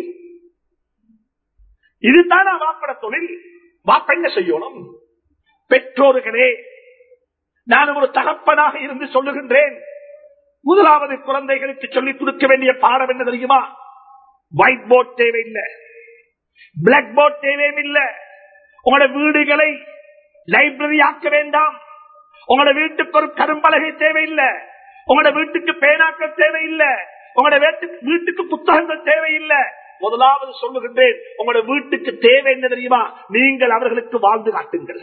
இதுதானா வாப்பட தொழில் வாப்ப என்ன செய்யணும் பெற்றோர்களே நான் ஒரு தகப்பனாக இருந்து சொல்லுகின்றேன் முதலாவது குழந்தைகளுக்கு சொல்லிக் கொடுக்க வேண்டிய பாடம் என்ன தெரியுமா ஒயிட் போர்ட் தேவையில்லை பிளாக் போர்ட் தேவையில்லை உங்களோட வீடுகளை லைப்ரரி ஆக்க வேண்டாம் உங்களோட வீட்டுக்கு ஒரு கரும்பலகை தேவையில்லை உங்களோட வீட்டுக்கு பேனாக்கள் தேவையில்லை உங்களோட வீட்டுக்கு வீட்டுக்கு புத்தகங்கள் தேவையில்லை முதலாவது சொல்லுகின்றேன் உங்களோட வீட்டுக்கு தேவை என்ன தெரியுமா நீங்கள் அவர்களுக்கு வாழ்ந்து காட்டுங்கள்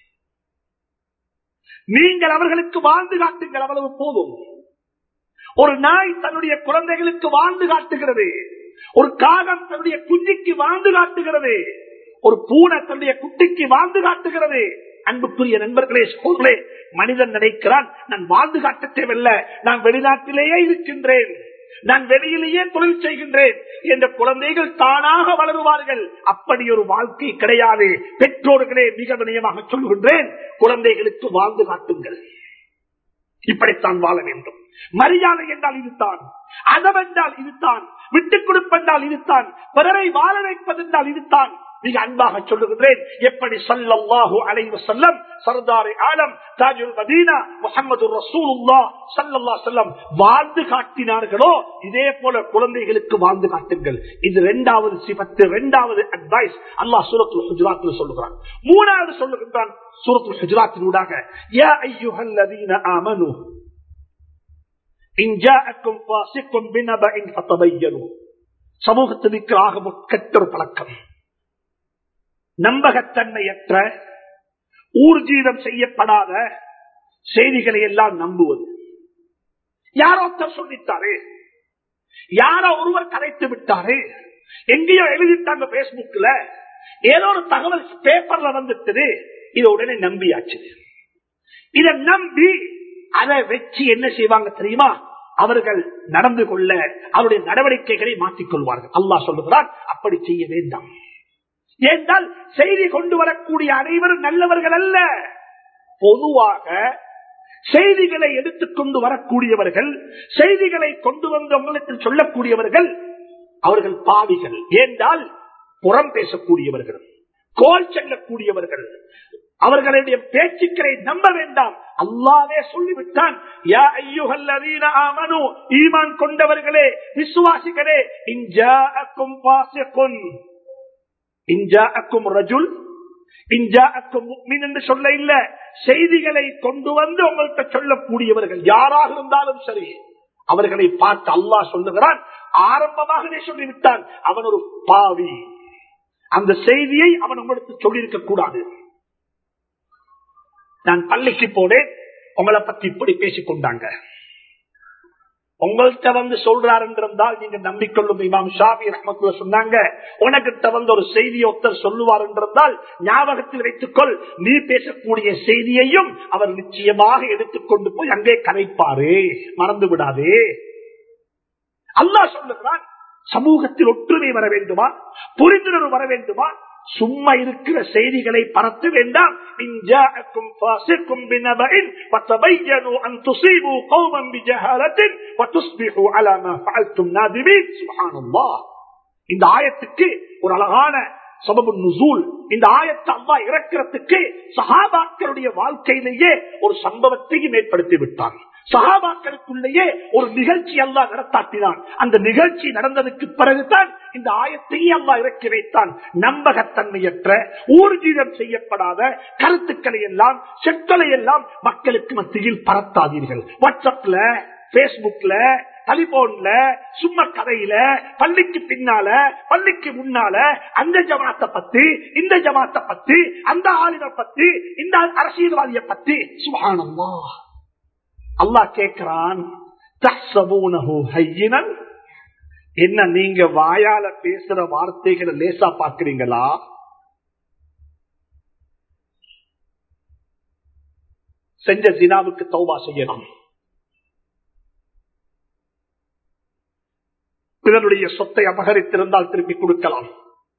நீங்கள் அவர்களுக்கு வாழ்ந்து காட்டுங்கள் அவ்வளவு போதும் ஒரு நாய் தன்னுடைய குழந்தைகளுக்கு வாழ்ந்து காட்டுகிறது ஒரு காகம் தன்னுடைய குஞ்சிக்கு வாழ்ந்து காட்டுகிறது ஒரு பூனை தன்னுடைய குட்டிக்கு வாழ்ந்து காட்டுகிறது அன்புக்குரிய நண்பர்களே சோழர்களே மனிதன் நினைக்கிறான் நான் வாழ்ந்து காட்ட தேவையில்ல நான் வெளிநாட்டிலேயே இருக்கின்றேன் நான் வெளியிலேயே தொழில் செய்கின்றேன் என்ற குழந்தைகள் தானாக வளருவார்கள் அப்படி ஒரு வாழ்க்கை கிடையாது பெற்றோர்களே மிக வினயமாக சொல்கின்றேன் குழந்தைகளுக்கு வாழ்ந்து காட்டுங்கள் இப்படித்தான் வாழ வேண்டும் மரியாதை என்றால் இதுதான் அதம் என்றால் இதுதான் விட்டுக் கொடுப்பென்றால் இதுதான் பிறரை வாழ வைப்பதென்றால் இதுதான் மிக அன்பாக சொல்லுகின்றேன் எப்படி சல்லல்லாஹு அலைவ செல்லம் சர்தாரி ஆலம் தாஜுல் மதீனா முகமது ரசூலுல்லா சல்லல்லா செல்லம் வாழ்ந்து காட்டினார்களோ இதே போல குழந்தைகளுக்கு வாழ்ந்து காட்டுங்கள் இது இரண்டாவது சிபத்து இரண்டாவது அட்வைஸ் அல்லாஹ் சூரத்துல் ஹுஜராத்தில் சொல்லுகிறான் மூணாவது சொல்லுகின்றான் சூரத்துல் ஹுஜராத்தினூடாக யா ஐயுஹல்லதீன ஆமனு இன் ஜாஅக்கும் ஃபாஸிக்கும் பினபஇன் ஃபதபையனு சமூகத்திற்கு ஆக கெட்ட ஒரு பழக்கம் நம்பகத்தன்மையற்ற ஊர்ஜீதம் செய்யப்படாத செய்திகளை எல்லாம் நம்புவது யாரோ ஒருத்தர் சொல்லித்தாரு யாரோ ஒருவர் கதைத்து விட்டாரு எங்கேயோ எழுதிட்டாங்க பேஸ்புக்ல ஏதோ ஒரு தகவல் பேப்பர்ல வந்துட்டது இதை உடனே நம்பியாச்சு இதை நம்பி அதை வச்சு என்ன செய்வாங்க தெரியுமா அவர்கள் நடந்து கொள்ள அவருடைய நடவடிக்கைகளை மாற்றிக் கொள்வார்கள் அல்லாஹ் சொல்லுகிறார் அப்படி செய்ய வேண்டாம் ஏனென்றால் செய்தி கொண்டு வரக்கூடிய அனைவரும் நல்லவர்கள் அல்ல பொதுவாக செய்திகளை எடுத்துக்கொண்டு வரக்கூடியவர்கள் செய்திகளை கொண்டு வந்து உங்களுக்கு சொல்லக்கூடியவர்கள் அவர்கள் பாவிகள் ஏனென்றால் புறம் பேசக்கூடியவர்கள் கோல் செல்லக்கூடியவர்கள் அவர்களுடைய பேச்சுக்களை நம்ப வேண்டாம் அல்லாவே சொல்லிவிட்டான் யா ஐயுகல்லதீன ஆமனு ஈமான் கொண்டவர்களே விசுவாசிகளே இஞ்சாக்கும் பாசிக்கும் இஞ்சாக்கும் ரஜுல் இஞ்சாக்கும் என்று சொல்ல இல்ல செய்திகளை கொண்டு வந்து உங்கள்கிட்ட சொல்லக்கூடியவர்கள் யாராக இருந்தாலும் சரி அவர்களை பார்த்து அல்லாஹ் சொல்லுகிறான் ஆரம்பமாகவே சொல்லிவிட்டான் அவன் ஒரு பாவி அந்த செய்தியை அவன் உங்களுக்கு சொல்லியிருக்க கூடாது நான் பள்ளிக்கு போனேன் உங்களை பத்தி இப்படி பேசிக் கொண்டாங்க உங்கள்கிட்ட வந்து சொல்றாரு என்றால் நீங்க நம்பிக்கொள்ளும் இமாம் ஷாபி ரஹமத்துல சொன்னாங்க உனக்கிட்ட வந்து ஒரு செய்தி ஒருத்தர் சொல்லுவார் என்றால் ஞாபகத்தில் வைத்துக்கொள் நீ பேசக்கூடிய செய்தியையும் அவர் நிச்சயமாக எடுத்துக்கொண்டு போய் அங்கே கரைப்பாரு மறந்து விடாதே அல்லாஹ் சொல்லுகிறான் சமூகத்தில் ஒற்றுமை வர வேண்டுமா புரிந்துணர்வு வர வேண்டுமா சும்மா இருக்கிற செய்திகளை பரத்த வேண்டாம் இந்த ஆயத்துக்கு ஒரு அழகான சபபு நுசூல் இந்த ஆயத்தை அல்லா இறக்கிறதுக்கு சகாபாக்களுடைய வாழ்க்கையிலேயே ஒரு சம்பவத்தையும் ஏற்படுத்தி விட்டான் சகாபாக்களுக்குள்ளேயே ஒரு நிகழ்ச்சி அல்லா நடத்தாட்டினான் அந்த நிகழ்ச்சி நடந்ததுக்கு பிறகுதான் இந்த ஆயத்தையே அல்லா இறக்கி வைத்தான் நம்பகத்தன்மையற்ற ஊர்ஜீதம் செய்யப்படாத கருத்துக்களை எல்லாம் செட்களை எல்லாம் மக்களுக்கு மத்தியில் பரத்தாதீர்கள் வாட்ஸ்அப்ல பேஸ்புக்ல டெலிபோன்ல சும்மா கதையில பள்ளிக்கு பின்னால பள்ளிக்கு முன்னால அந்த ஜமாத்தை பத்தி இந்த ஜமாத்தை பத்தி அந்த ஆளுநர் பத்தி இந்த அரசியல்வாதிய பத்தி சுகானம்மா அல்லாஹ் கேட்கிறான் தஹ்சபூனஹு ஹய்யினன் என்ன நீங்க வாயால பேசுற வார்த்தைகளை லேசா பாக்குறீங்களா செஞ்ச ஜினாவுக்கு தௌபா செய்யலாம் பிறருடைய சொத்தை அபகரித்திருந்தால் திருப்பி கொடுக்கலாம்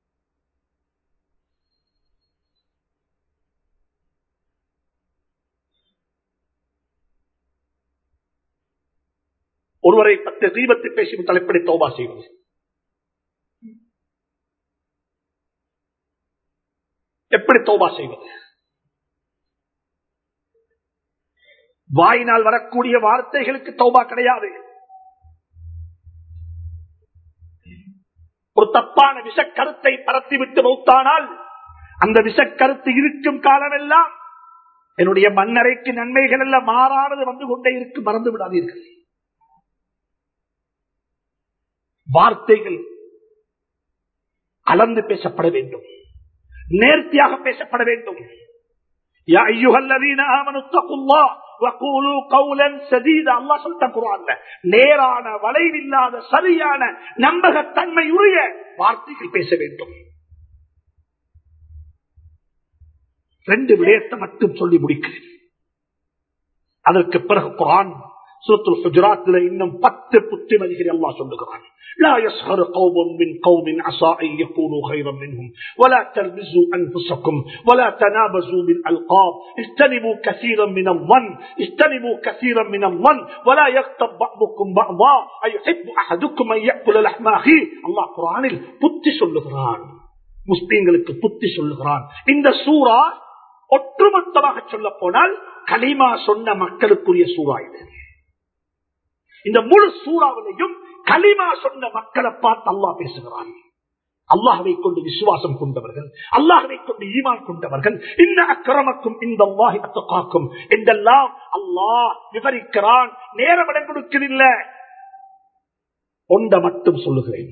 ஒருவரை பற்றி தீபத்தை பேசிவிட்டால் எப்படி தௌபா செய்வது எப்படி தௌபா செய்வது வாயினால் வரக்கூடிய வார்த்தைகளுக்கு தௌபா கிடையாது ஒரு தப்பான விஷக்கருத்தை பரத்திவிட்டு மௌத்தானால் அந்த விஷக்கருத்து இருக்கும் காலமெல்லாம் என்னுடைய மண்ணறைக்கு நன்மைகள் எல்லாம் மாறானது வந்து கொண்டே இருக்கு மறந்து விடாதீர்கள் வார்த்தைகள் கலந்து பேசப்பட வேண்டும் நேர்த்தியாக பேசப்பட வேண்டும் யா ஐயுகல்லதீன ஆமனு தக்குல்லாஹ் வகூலு கௌலன் சதீதா அல்லாஹ் சொல்லிட்ட குர்ஆன்ல நேரான வளைவில்லாத சரியான நம்பகத்தன்மையுடைய வார்த்தைகள் பேச வேண்டும் ரெண்டு விடயத்தை மட்டும் சொல்லி முடிக்கிறேன் அதற்கு பிறகு குரான் சூரத்துல் ஹுஜராத்தில் இன்னும் பத்து புத்திமதிகளை அல்லாஹ் சொல்லுகிறான் لا يسخر قوم من قوم عسى ان يكونوا خيرا منهم ولا تلمزوا انفسكم ولا تنابزوا بالالقاب اجتنبوا كثيرا من الظن اجتنبوا كثيرا من الظن ولا يغتب بعضكم بعضا ايحب احدكم ان ياكل لحم اخيه الله குர்ஆனில் புத்தி சொல்லுகிறான் முஸ்லிம்களுக்கு புத்தி சொல்லுகிறான் இந்த சூரா ஒட்டுமொத்தமாக சொல்ல போனால் கலிமா சொன்ன மக்களுக்குரிய சூறா இது இந்த முழு சூறாவிலையும் கலிமா சொன்ன மக்களை பார்த்து அல்லாஹ் பேசுகிறான் அல்லாஹவை கொண்டு விசுவாசம் கொண்டவர்கள் அல்லாஹவை கொண்டு ஈமான் கொண்டவர்கள் இந்த அக்கிரமக்கும் இந்த அல்லாஹி அத்தகாக்கும் என்றெல்லாம் அல்லாஹ் விவரிக்கிறான் நேரம் இடம் கொடுக்கவில்லை ஒன்றை மட்டும் சொல்லுகிறேன்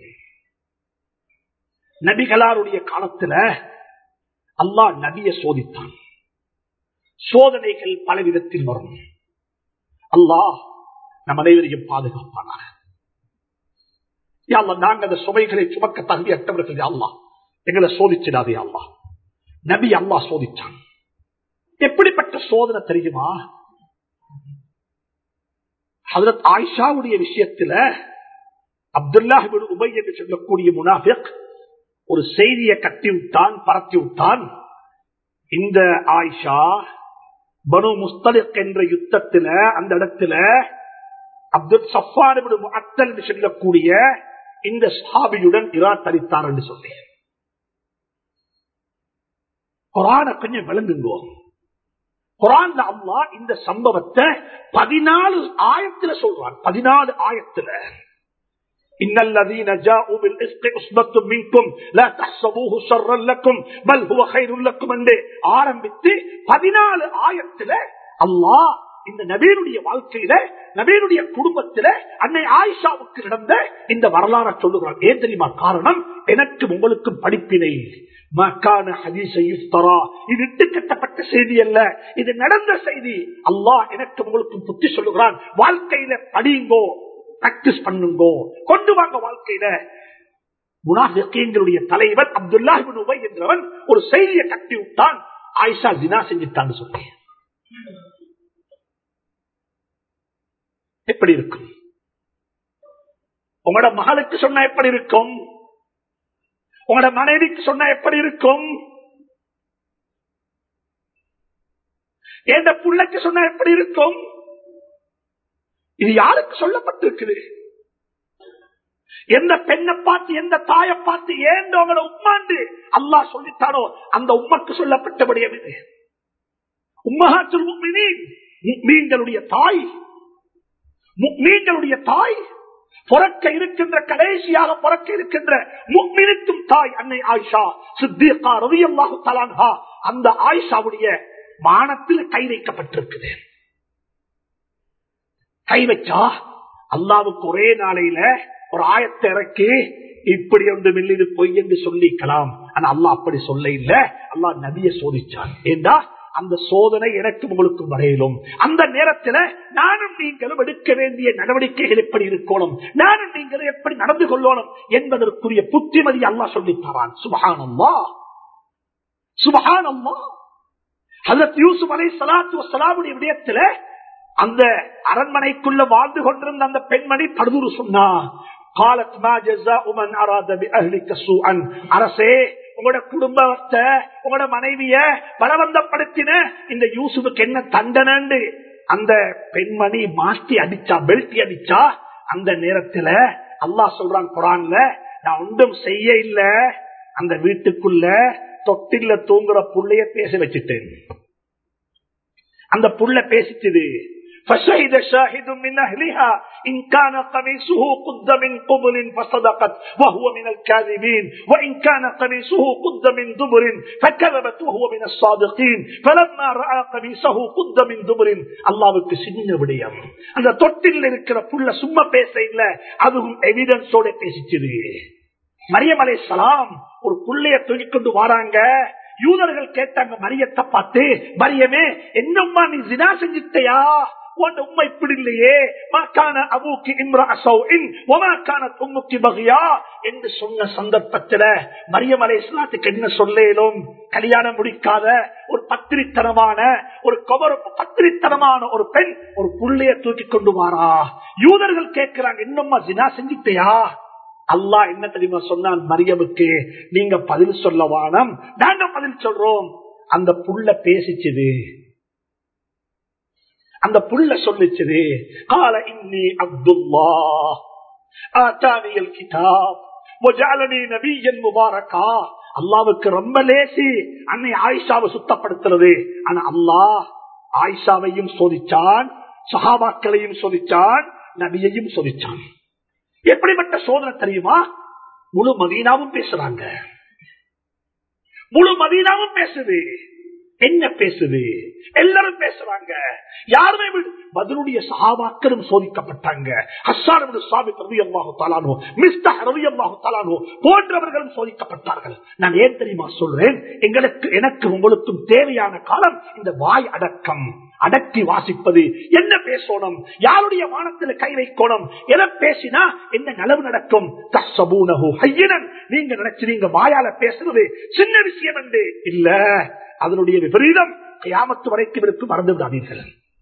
நபிகளாருடைய காலத்துல அல்லாஹ் நபிய சோதித்தான் சோதனைகள் பல விதத்தில் வரும் அல்லாஹ் நம் அனைவரையும் பாதுகாப்பானாக யாழ்லா நாங்க அந்த சுமைகளை சுமக்க தகுதி அட்டவர்கள் அல்லா எங்களை சோதிச்சிடாதே அல்லா நபி அல்லா சோதிச்சான் எப்படிப்பட்ட சோதனை தெரியுமா ஹதரத் ஆயிஷாவுடைய விஷயத்துல அப்துல்லாஹிபின் உபை என்று சொல்லக்கூடிய முனாஃபிக் ஒரு செய்தியை கட்டி விட்டான் பரத்தி விட்டான் இந்த ஆயிஷா பனு முஸ்தலிக் என்ற யுத்தத்துல அந்த இடத்துல அப்துல் சஃபான் அத்தல் சொல்லக்கூடிய இந்த சாபியுடன் இராத் அளித்தார் என்று சொன்னேன் குரான கொஞ்சம் விளங்குங்கோ குரான் அல்லா இந்த சம்பவத்தை பதினாலு ஆயத்துல சொல்றான் பதினாலு ஆயத்துல إن الذين جاءوا بالإسق أصبت منكم لا تحسبوه شرا لكم بل هو خير لكم என்று ஆரம்பித்து பதினாலு ஆயத்துல அல்லாஹ் இந்த நபீனுடைய வாழ்க்கையில நபீனுடைய குடும்பத்தில அன்னை ஆயிஷாவுக்கு நடந்த இந்த வரலாறு சொல்லுகிறார் ஏன் தெரியுமா காரணம் எனக்கு உங்களுக்கு படிப்பினை மக்கான ஹதீசரா இது இட்டு கட்டப்பட்ட செய்தி அல்ல இது நடந்த செய்தி அல்லாஹ் எனக்கு உங்களுக்கு புத்தி சொல்லுகிறான் வாழ்க்கையில படியுங்கோ பிராக்டிஸ் பண்ணுங்கோ கொண்டு வாங்க வாழ்க்கையில முனாஃபிகளுடைய தலைவர் அப்துல்லா உபை என்றவன் ஒரு செய்தியை கட்டி விட்டான் ஆயிஷா தினா செஞ்சுட்டான்னு சொன்னேன் எப்படி இருக்கும் உங்களோட மகளுக்கு சொன்ன எப்படி இருக்கும் உங்களோட மனைவிக்கு சொன்ன எப்படி இருக்கும் எந்த பிள்ளைக்கு சொன்ன எப்படி இருக்கும் இது யாருக்கு சொல்லப்பட்டிருக்குது எந்த பெண்ணை பார்த்து எந்த தாயை பார்த்து ஏந்தவங்களை உட்காந்து அல்லா சொல்லித்தானோ அந்த உம்மக்கு சொல்லப்பட்டபடியம் இது உம்மகாத்தில் மீன்களுடைய தாய் மீன்களுடைய தாய் புறக்க இருக்கின்ற கடைசியாக புறக்க இருக்கின்ற முக்மினுக்கும் தாய் அன்னை ஆயிஷா சித்திகா ரவி அல்லாஹு தலான்ஹா அந்த ஆயிஷாவுடைய மானத்தில் கை வைக்கப்பட்டிருக்குது கை வச்சா அல்லாவுக்கு ஒரே நாளையில ஒரு ஆயத்தை இறக்கி இப்படி ஒன்று மில்லிது பொய் என்று சொல்லிக்கலாம் ஆனா அல்லாஹ் அப்படி சொல்ல இல்ல அல்லாஹ் நபிய சோதிச்சான் ஏண்டா அந்த சோதனை எனக்கு உங்களுக்கு வரையிலும் அந்த நேரத்தில் நானும் நீங்களும் எடுக்க வேண்டிய நடவடிக்கைகள் எப்படி இருக்கணும் நானும் நீங்களும் எப்படி நடந்து கொள்ளணும் என்பதற்குரிய புத்திமதி அல்லாஹ் சொல்லித்தாரான் சுபகானம்மா சுபகானம்மா ஹசரத் யூசுப் அலை சலாத்து வசலாமுடைய விடயத்துல அந்த அரண்மனைக்குள்ள வாழ்ந்து கொண்டிருந்த அந்த பெண்மணி படுதுரு சொன்னா காலத் மா ஜஸாஉ மன் அராத பிஅஹ்லிக சூஅன் அரசே உங்களோட குடும்பத்தை உங்களோட மனைவிய பலவந்தப்படுத்தின இந்த யூசுஃபுக்கு என்ன தண்டனண்டு அந்த பெண்மணி மாட்டி அடிச்சா பெல்ட்டி அடிச்சா அந்த நேரத்துல அல்லாஹ் சொல்றான் குரான்ல நான் ஒன்றும் செய்ய இல்ல அந்த வீட்டுக்குள்ள தொட்டில தூங்குற புள்ளைய பேச வச்சுட்டேன் அந்த புள்ள பேசிச்சது فشهد شاهد من أهلها إن كان قميصه قد من قبل فصدقت وهو من الكاذبين وإن كان قميصه قد من دبر فكذبت وهو من الصادقين فلما رأى قميصه قد من دبر அல்லாவுக்கு சின்ன விடயம் அந்த தொட்டில் இருக்கிற புள்ள சும்மா பேச இல்ல அதுவும் எவிடன்ஸோட பேசிச்சது மரியம் அலை சலாம் ஒரு புள்ளைய தூக்கி கொண்டு வராங்க யூதர்கள் கேட்டாங்க மரியத்தை பார்த்து மரியமே என்னம்மா நீ ஜினா செஞ்சிட்டையா உன் உண்மை இப்படி இல்லையே மாக்கான அபூக்கு இம்ரா சௌஇன் ஒமாக்கான தும்முக்கு பகியா என்று சொன்ன சந்தர்ப்பத்துல மரியம் அலை இஸ்லாத்துக்கு என்ன சொல்லேலும் கல்யாணம் முடிக்காத ஒரு பத்திரித்தனமான ஒரு கவர் பத்திரித்தனமான ஒரு பெண் ஒரு புள்ளைய தூக்கி கொண்டு வாரா யூதர்கள் கேட்கிறாங்க இன்னும்மா ஜினா செஞ்சிட்டையா அல்லாஹ் என்ன தெரியுமா சொன்னான் மரியமுக்கு நீங்க பதில் சொல்ல வானம் நாங்க பதில் சொல்றோம் அந்த புள்ள பேசிச்சது அந்த புள்ள சொல்லிச்சது கால இன்னி அப்துல்லா ஆச்சாரியல் கிதாப் நபியன் முபாரக்கா அல்லாவுக்கு ரொம்ப லேசி அன்னை ஆயிஷாவை சுத்தப்படுத்துறது ஆனா அல்லாஹ் ஆயிஷாவையும் சோதிச்சான் சஹாபாக்களையும் சோதிச்சான் நபியையும் சோதிச்சான் எப்படிப்பட்ட சோதனை தெரியுமா முழு மதீனாவும் பேசுறாங்க முழு மதீனாவும் பேசுது என்ன பேசுது எல்லாரும் பேசுறாங்க யாருமே பதிலுடைய சகாபாக்களும் சோதிக்கப்பட்டாங்க போன்றவர்களும் சோதிக்கப்பட்டார்கள் நான் ஏன் தெரியுமா சொல்றேன் எங்களுக்கு எனக்கு உங்களுக்கும் தேவையான காலம் இந்த வாய் அடக்கம் அடக்கி வாசிப்பது என்ன பேசணும் யாருடைய வானத்தில் கை வைக்கணும் எதை பேசினா என்ன நலவு நடக்கும் நீங்க நினைச்சு நீங்க வாயால பேசுறது சின்ன விஷயம் என்று இல்ல அதனுடைய விபரீதம் கயாமத்து வரைக்கும் இருக்கும் மறந்து விடாதீர்கள்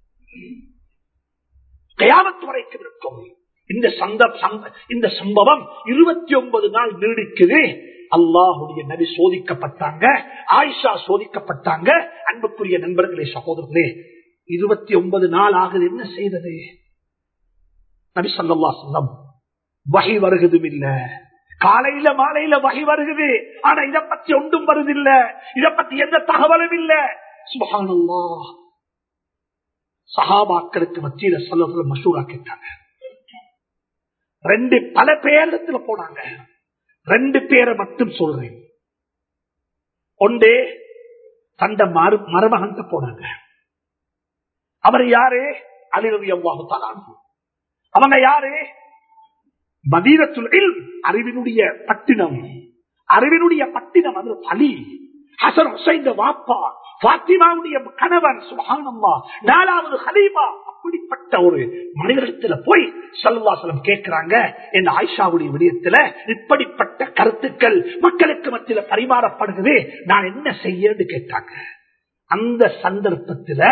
கயாமத்து வரைக்கும் இருக்கும் இந்த சந்த இந்த சம்பவம் இருபத்தி ஒன்பது நாள் நீடிக்குது அல்லாஹுடைய நபி சோதிக்கப்பட்டாங்க ஆயிஷா சோதிக்கப்பட்டாங்க அன்புக்குரிய நண்பர்களே சகோதரர்களே இருபத்தி ஒன்பது நாள் ஆகுது என்ன செய்தது நபி சல்லா சொல்லம் வகை வருகிறதும் இல்ல காலையில மாலையில வகை வருகுது ஆனா இத பத்தி ஒன்றும் வருதில்ல இத பத்தி எந்த தகவலும் இல்ல சுபகானல்லா சஹாபாக்களுக்கு மத்தியில சொல்ல மசூரா கேட்டாங்க ரெண்டு பல பேரிடத்துல போனாங்க ரெண்டு பேரை மட்டும் சொல்றேன் ஒன்றே தண்ட மருமகன் போனாங்க அவர் யாரு அலிரவி அவ்வாஹு அவங்க யாரு மதீனத்துல் அறிவினுடைய பட்டினம் அறிவினுடைய பட்டினம் அது அலி ஹசன் ஹுசைன் வாப்பா பாத்திமாவுடைய கணவன் சுகானம்மா நாலாவது ஹலீமா அப்படிப்பட்ட ஒரு மனிதத்துல போய் சல்வாசலம் கேட்கிறாங்க என் ஆயிஷாவுடைய விடயத்துல இப்படிப்பட்ட கருத்துக்கள் மக்களுக்கு மத்தியில பரிமாறப்படுகிறது நான் என்ன செய்யன்னு கேட்டாங்க அந்த சந்தர்ப்பத்துல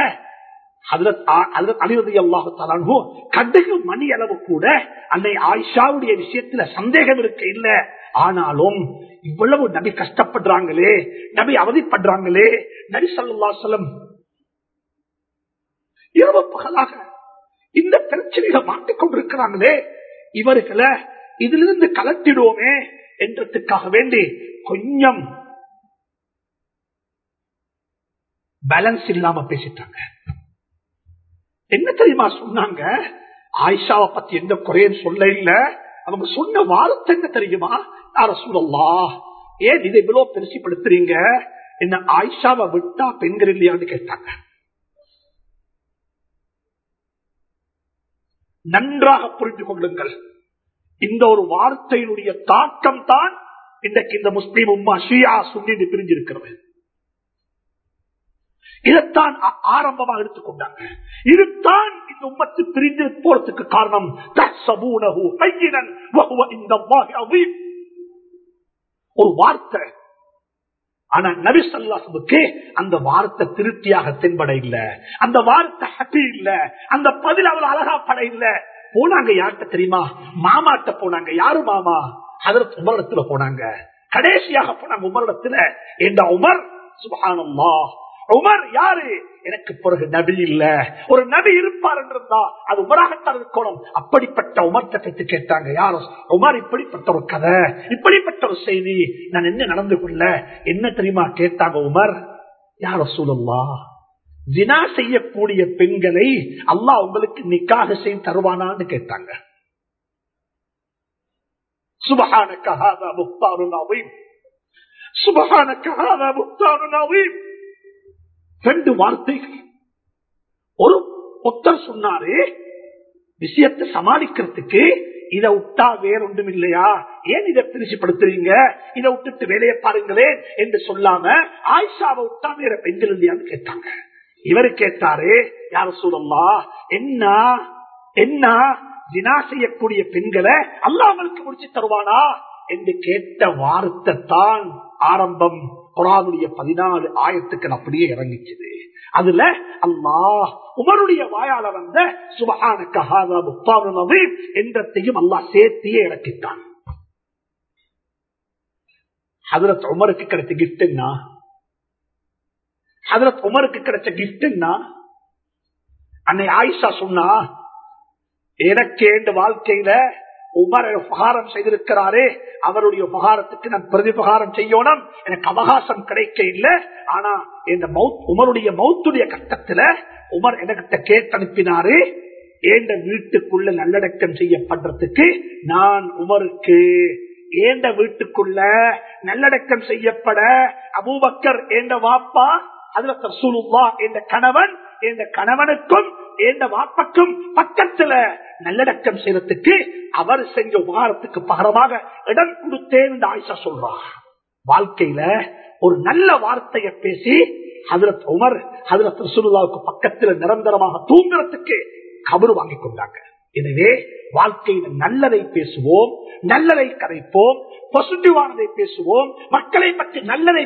கடுகு மணி அளவு கூட அன்னை ஆயிஷாவுடைய விஷயத்துல சந்தேகம் இருக்க இல்ல ஆனாலும் இவ்வளவு நபி கஷ்டப்படுறாங்களே நபி அவதிப்படுறாங்களே நபி சல்லாசலம் இரவு பகலாக இந்த பிரச்சனைகளை மாட்டிக்கொண்டிருக்கிறாங்களே இவர்களை இதிலிருந்து கலத்திடுவோமே என்றதுக்காக வேண்டி கொஞ்சம் பேலன்ஸ் இல்லாம பேசிட்டாங்க என்ன தெரியுமா சொன்னாங்க ஆயிஷாவை பத்தி எந்த குறையும் சொல்ல இல்ல அவங்க சொன்ன வார்த்தை என்ன தெரியுமா யார சொல்லலா ஏன் இதை இவ்வளவு பெருசிப்படுத்துறீங்க என்ன ஆயிஷாவை விட்டா பெண்கள் இல்லையான்னு கேட்டாங்க நன்றாக புரிந்து கொள்ளுங்கள் இந்த ஒரு வார்த்தையினுடைய தாக்கம் தான் இன்றைக்கு இந்த முஸ்லீம் உம்மா ஷியா சுன்னி பிரிஞ்சிருக்கிறது இதைத்தான் ஆ- ஆரம்பமாக எடுத்துக்கொண்டாங்க இதுதான் இந்த உம்மத்து பிரிந்து போறதுக்கு காரணம் தஹ்சபூனஹு ஹய்யினன் வஹுவ இந்தல்லாஹி அதீம். ஒரு வார்த்தை ஆனா நபி சொல்லாசுக்கு அந்த வார்த்தை திருப்தியாக தென்பட இல்ல அந்த வார்த்தை ஹப்பி இல்ல அந்த பதில் அவ்வளவு அழகா பட இல்ல போனாங்க யார்கிட்ட தெரியுமா மாமாட்ட போனாங்க யாரு மாமா அதற்கு உமரிடத்துல போனாங்க கடைசியாக போனாங்க உமரிடத்துல என்ற உமர் சுபஹானல்லா உமர் யாரு எனக்கு பிறகு நபி இல்ல ஒரு நபி இருப்பார் என்றிருந்தா அது உமராகத்தான் இருக்கணும் அப்படிப்பட்ட உமர்த்த பற்றி கேட்டாங்க யாரும் உமர் இப்படிப்பட்ட ஒரு கதை இப்படிப்பட்ட ஒரு செய்தி நான் என்ன நடந்து கொள்ள என்ன தெரியுமா கேட்டாங்க உமர் யார சூழல்லா ஜினா செய்யக்கூடிய பெண்களை அல்லாஹ் உங்களுக்கு நிக்காக செய்து தருவானான்னு கேட்டாங்க சுபஹானக ஹாதா முக்தாருன் அவீம் சுபஹானக ஹாதா முக்தாருன் அவீம் ரெண்டு வார்த்தைகள் ஒரு ஒத்தர் சொன்னாரு விஷயத்தை சமாளிக்கிறதுக்கு இதை விட்டா வேற ஒன்றும் இல்லையா ஏன் இதை பிரிச்சுப்படுத்துறீங்க இதை விட்டுட்டு வேலையை பாருங்களேன் என்று சொல்லாம ஆயிஷாவை விட்டா வேற பெண்கள் இல்லையான்னு கேட்டாங்க இவரு கேட்டாரு யார சொல்லலா என்ன என்ன தினா செய்யக்கூடிய பெண்களை அல்லாமலுக்கு முடிச்சு தருவானா என்று கேட்ட வார்த்தை தான் ஆரம்பம் குரானுடைய பதினாலு ஆயத்துக்கள் அப்படியே இறங்கிச்சுது அதுல அல்லாஹ் உமருடைய வாயால வந்த சுபகான கஹாதா முக்தானது என்றத்தையும் அல்லாஹ் சேர்த்தியே இறக்கிட்டான் ஹதரத் உமருக்கு கிடைச்ச கிஃப்ட் என்ன ஹதரத் உமருக்கு கிடைச்ச கிஃப்ட் என்ன அன்னை ஆயிஷா சொன்னா எனக்கு இந்த வாழ்க்கையில உமர் உபகாரம் செய்திருக்கிறாரே அவருடைய உபகாரத்துக்கு நான் பிரதிபகாரம் செய்யணும் எனக்கு அவகாசம் கிடைக்க இல்லை ஆனா இந்த மவுத் உமருடைய மௌத்துடைய கட்டத்துல உமர் எனக்கிட்ட கேட்டு அனுப்பினாரு ஏண்ட வீட்டுக்குள்ள நல்லடக்கம் செய்யப்படுறதுக்கு நான் உமருக்கு ஏண்ட வீட்டுக்குள்ள நல்லடக்கம் செய்யப்பட அபூபக்கர் ஏண்ட வாப்பா அதுல ரசூலுல்லா என்ற கணவன் என்ற கணவனுக்கும் எந்த வாப்பக்கும் பக்கத்துல நல்லடக்கம் செய்யறதுக்கு அவர் செஞ்ச உபகாரத்துக்கு பகரமாக இடம் கொடுத்தேன் என்று ஆயிஷா சொல்றார் வாழ்க்கையில ஒரு நல்ல வார்த்தையை பேசி ஹதரத் உமர் ஹதரத் ரசூலுல்லாவுக்கு பக்கத்துல நிரந்தரமாக தூங்குறதுக்கு கபரு வாங்கி கொண்டாங்க எனவே வாழ்க்கையில நல்லதை பேசுவோம் நல்லதை கதைப்போம் பாசிட்டிவானதை பேசுவோம் மக்களை பற்றி நல்லதை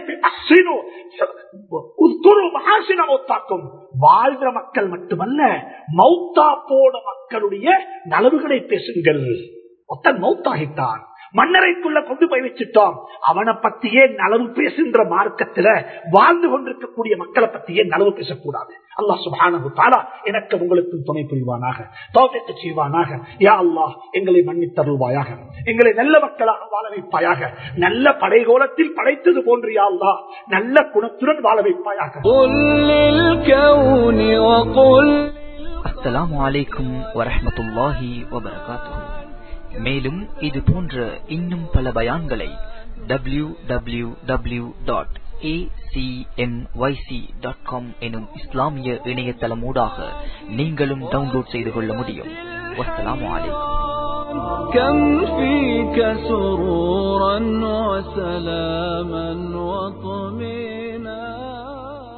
மௌத்தாக்கும் வாழ்கிற மக்கள் மட்டுமல்ல மௌத்தா போன மக்களுடைய நலவுகளை பேசுங்கள் ஒத்தன் மௌத்தாகிட்டான் மன்னரைக்குள்ள கொண்டு போய் வச்சுட்டோம் அவனை பத்தியே நலவு பேசுகின்ற மார்க்கத்துல வாழ்ந்து கொண்டிருக்கக்கூடிய மக்களை பத்தியே நலவு பேசக்கூடாது அல்லாஹ் சுபானு தாலா எனக்கு உங்களுக்கு துணை புரிவானாக தோட்டத்தை செய்வானாக யா அல்லாஹ் எங்களை மன்னித்தருள்வாயாக எங்களை நல்ல மக்களாக வாழ வைப்பாயாக நல்ல படைகோலத்தில் படைத்தது போன்று யா அல்லாஹ் நல்ல குணத்துடன் வாழ வைப்பாயாக அஸ்ஸலாமு அலைக்கும் வரஹ்மத்துல்லாஹி வபரகாத்துஹு மேலும் இது போன்ற இன்னும் பல பயான்களை W W W dot acmyc.com எனும் இஸ்லாமிய இணையதளமூடாக நீங்களும் டவுன்லோட் செய்து கொள்ள முடியும் வஸ்ஸலாமு அலைக்கும் كم فيك سرورا وسلاما وطمئنا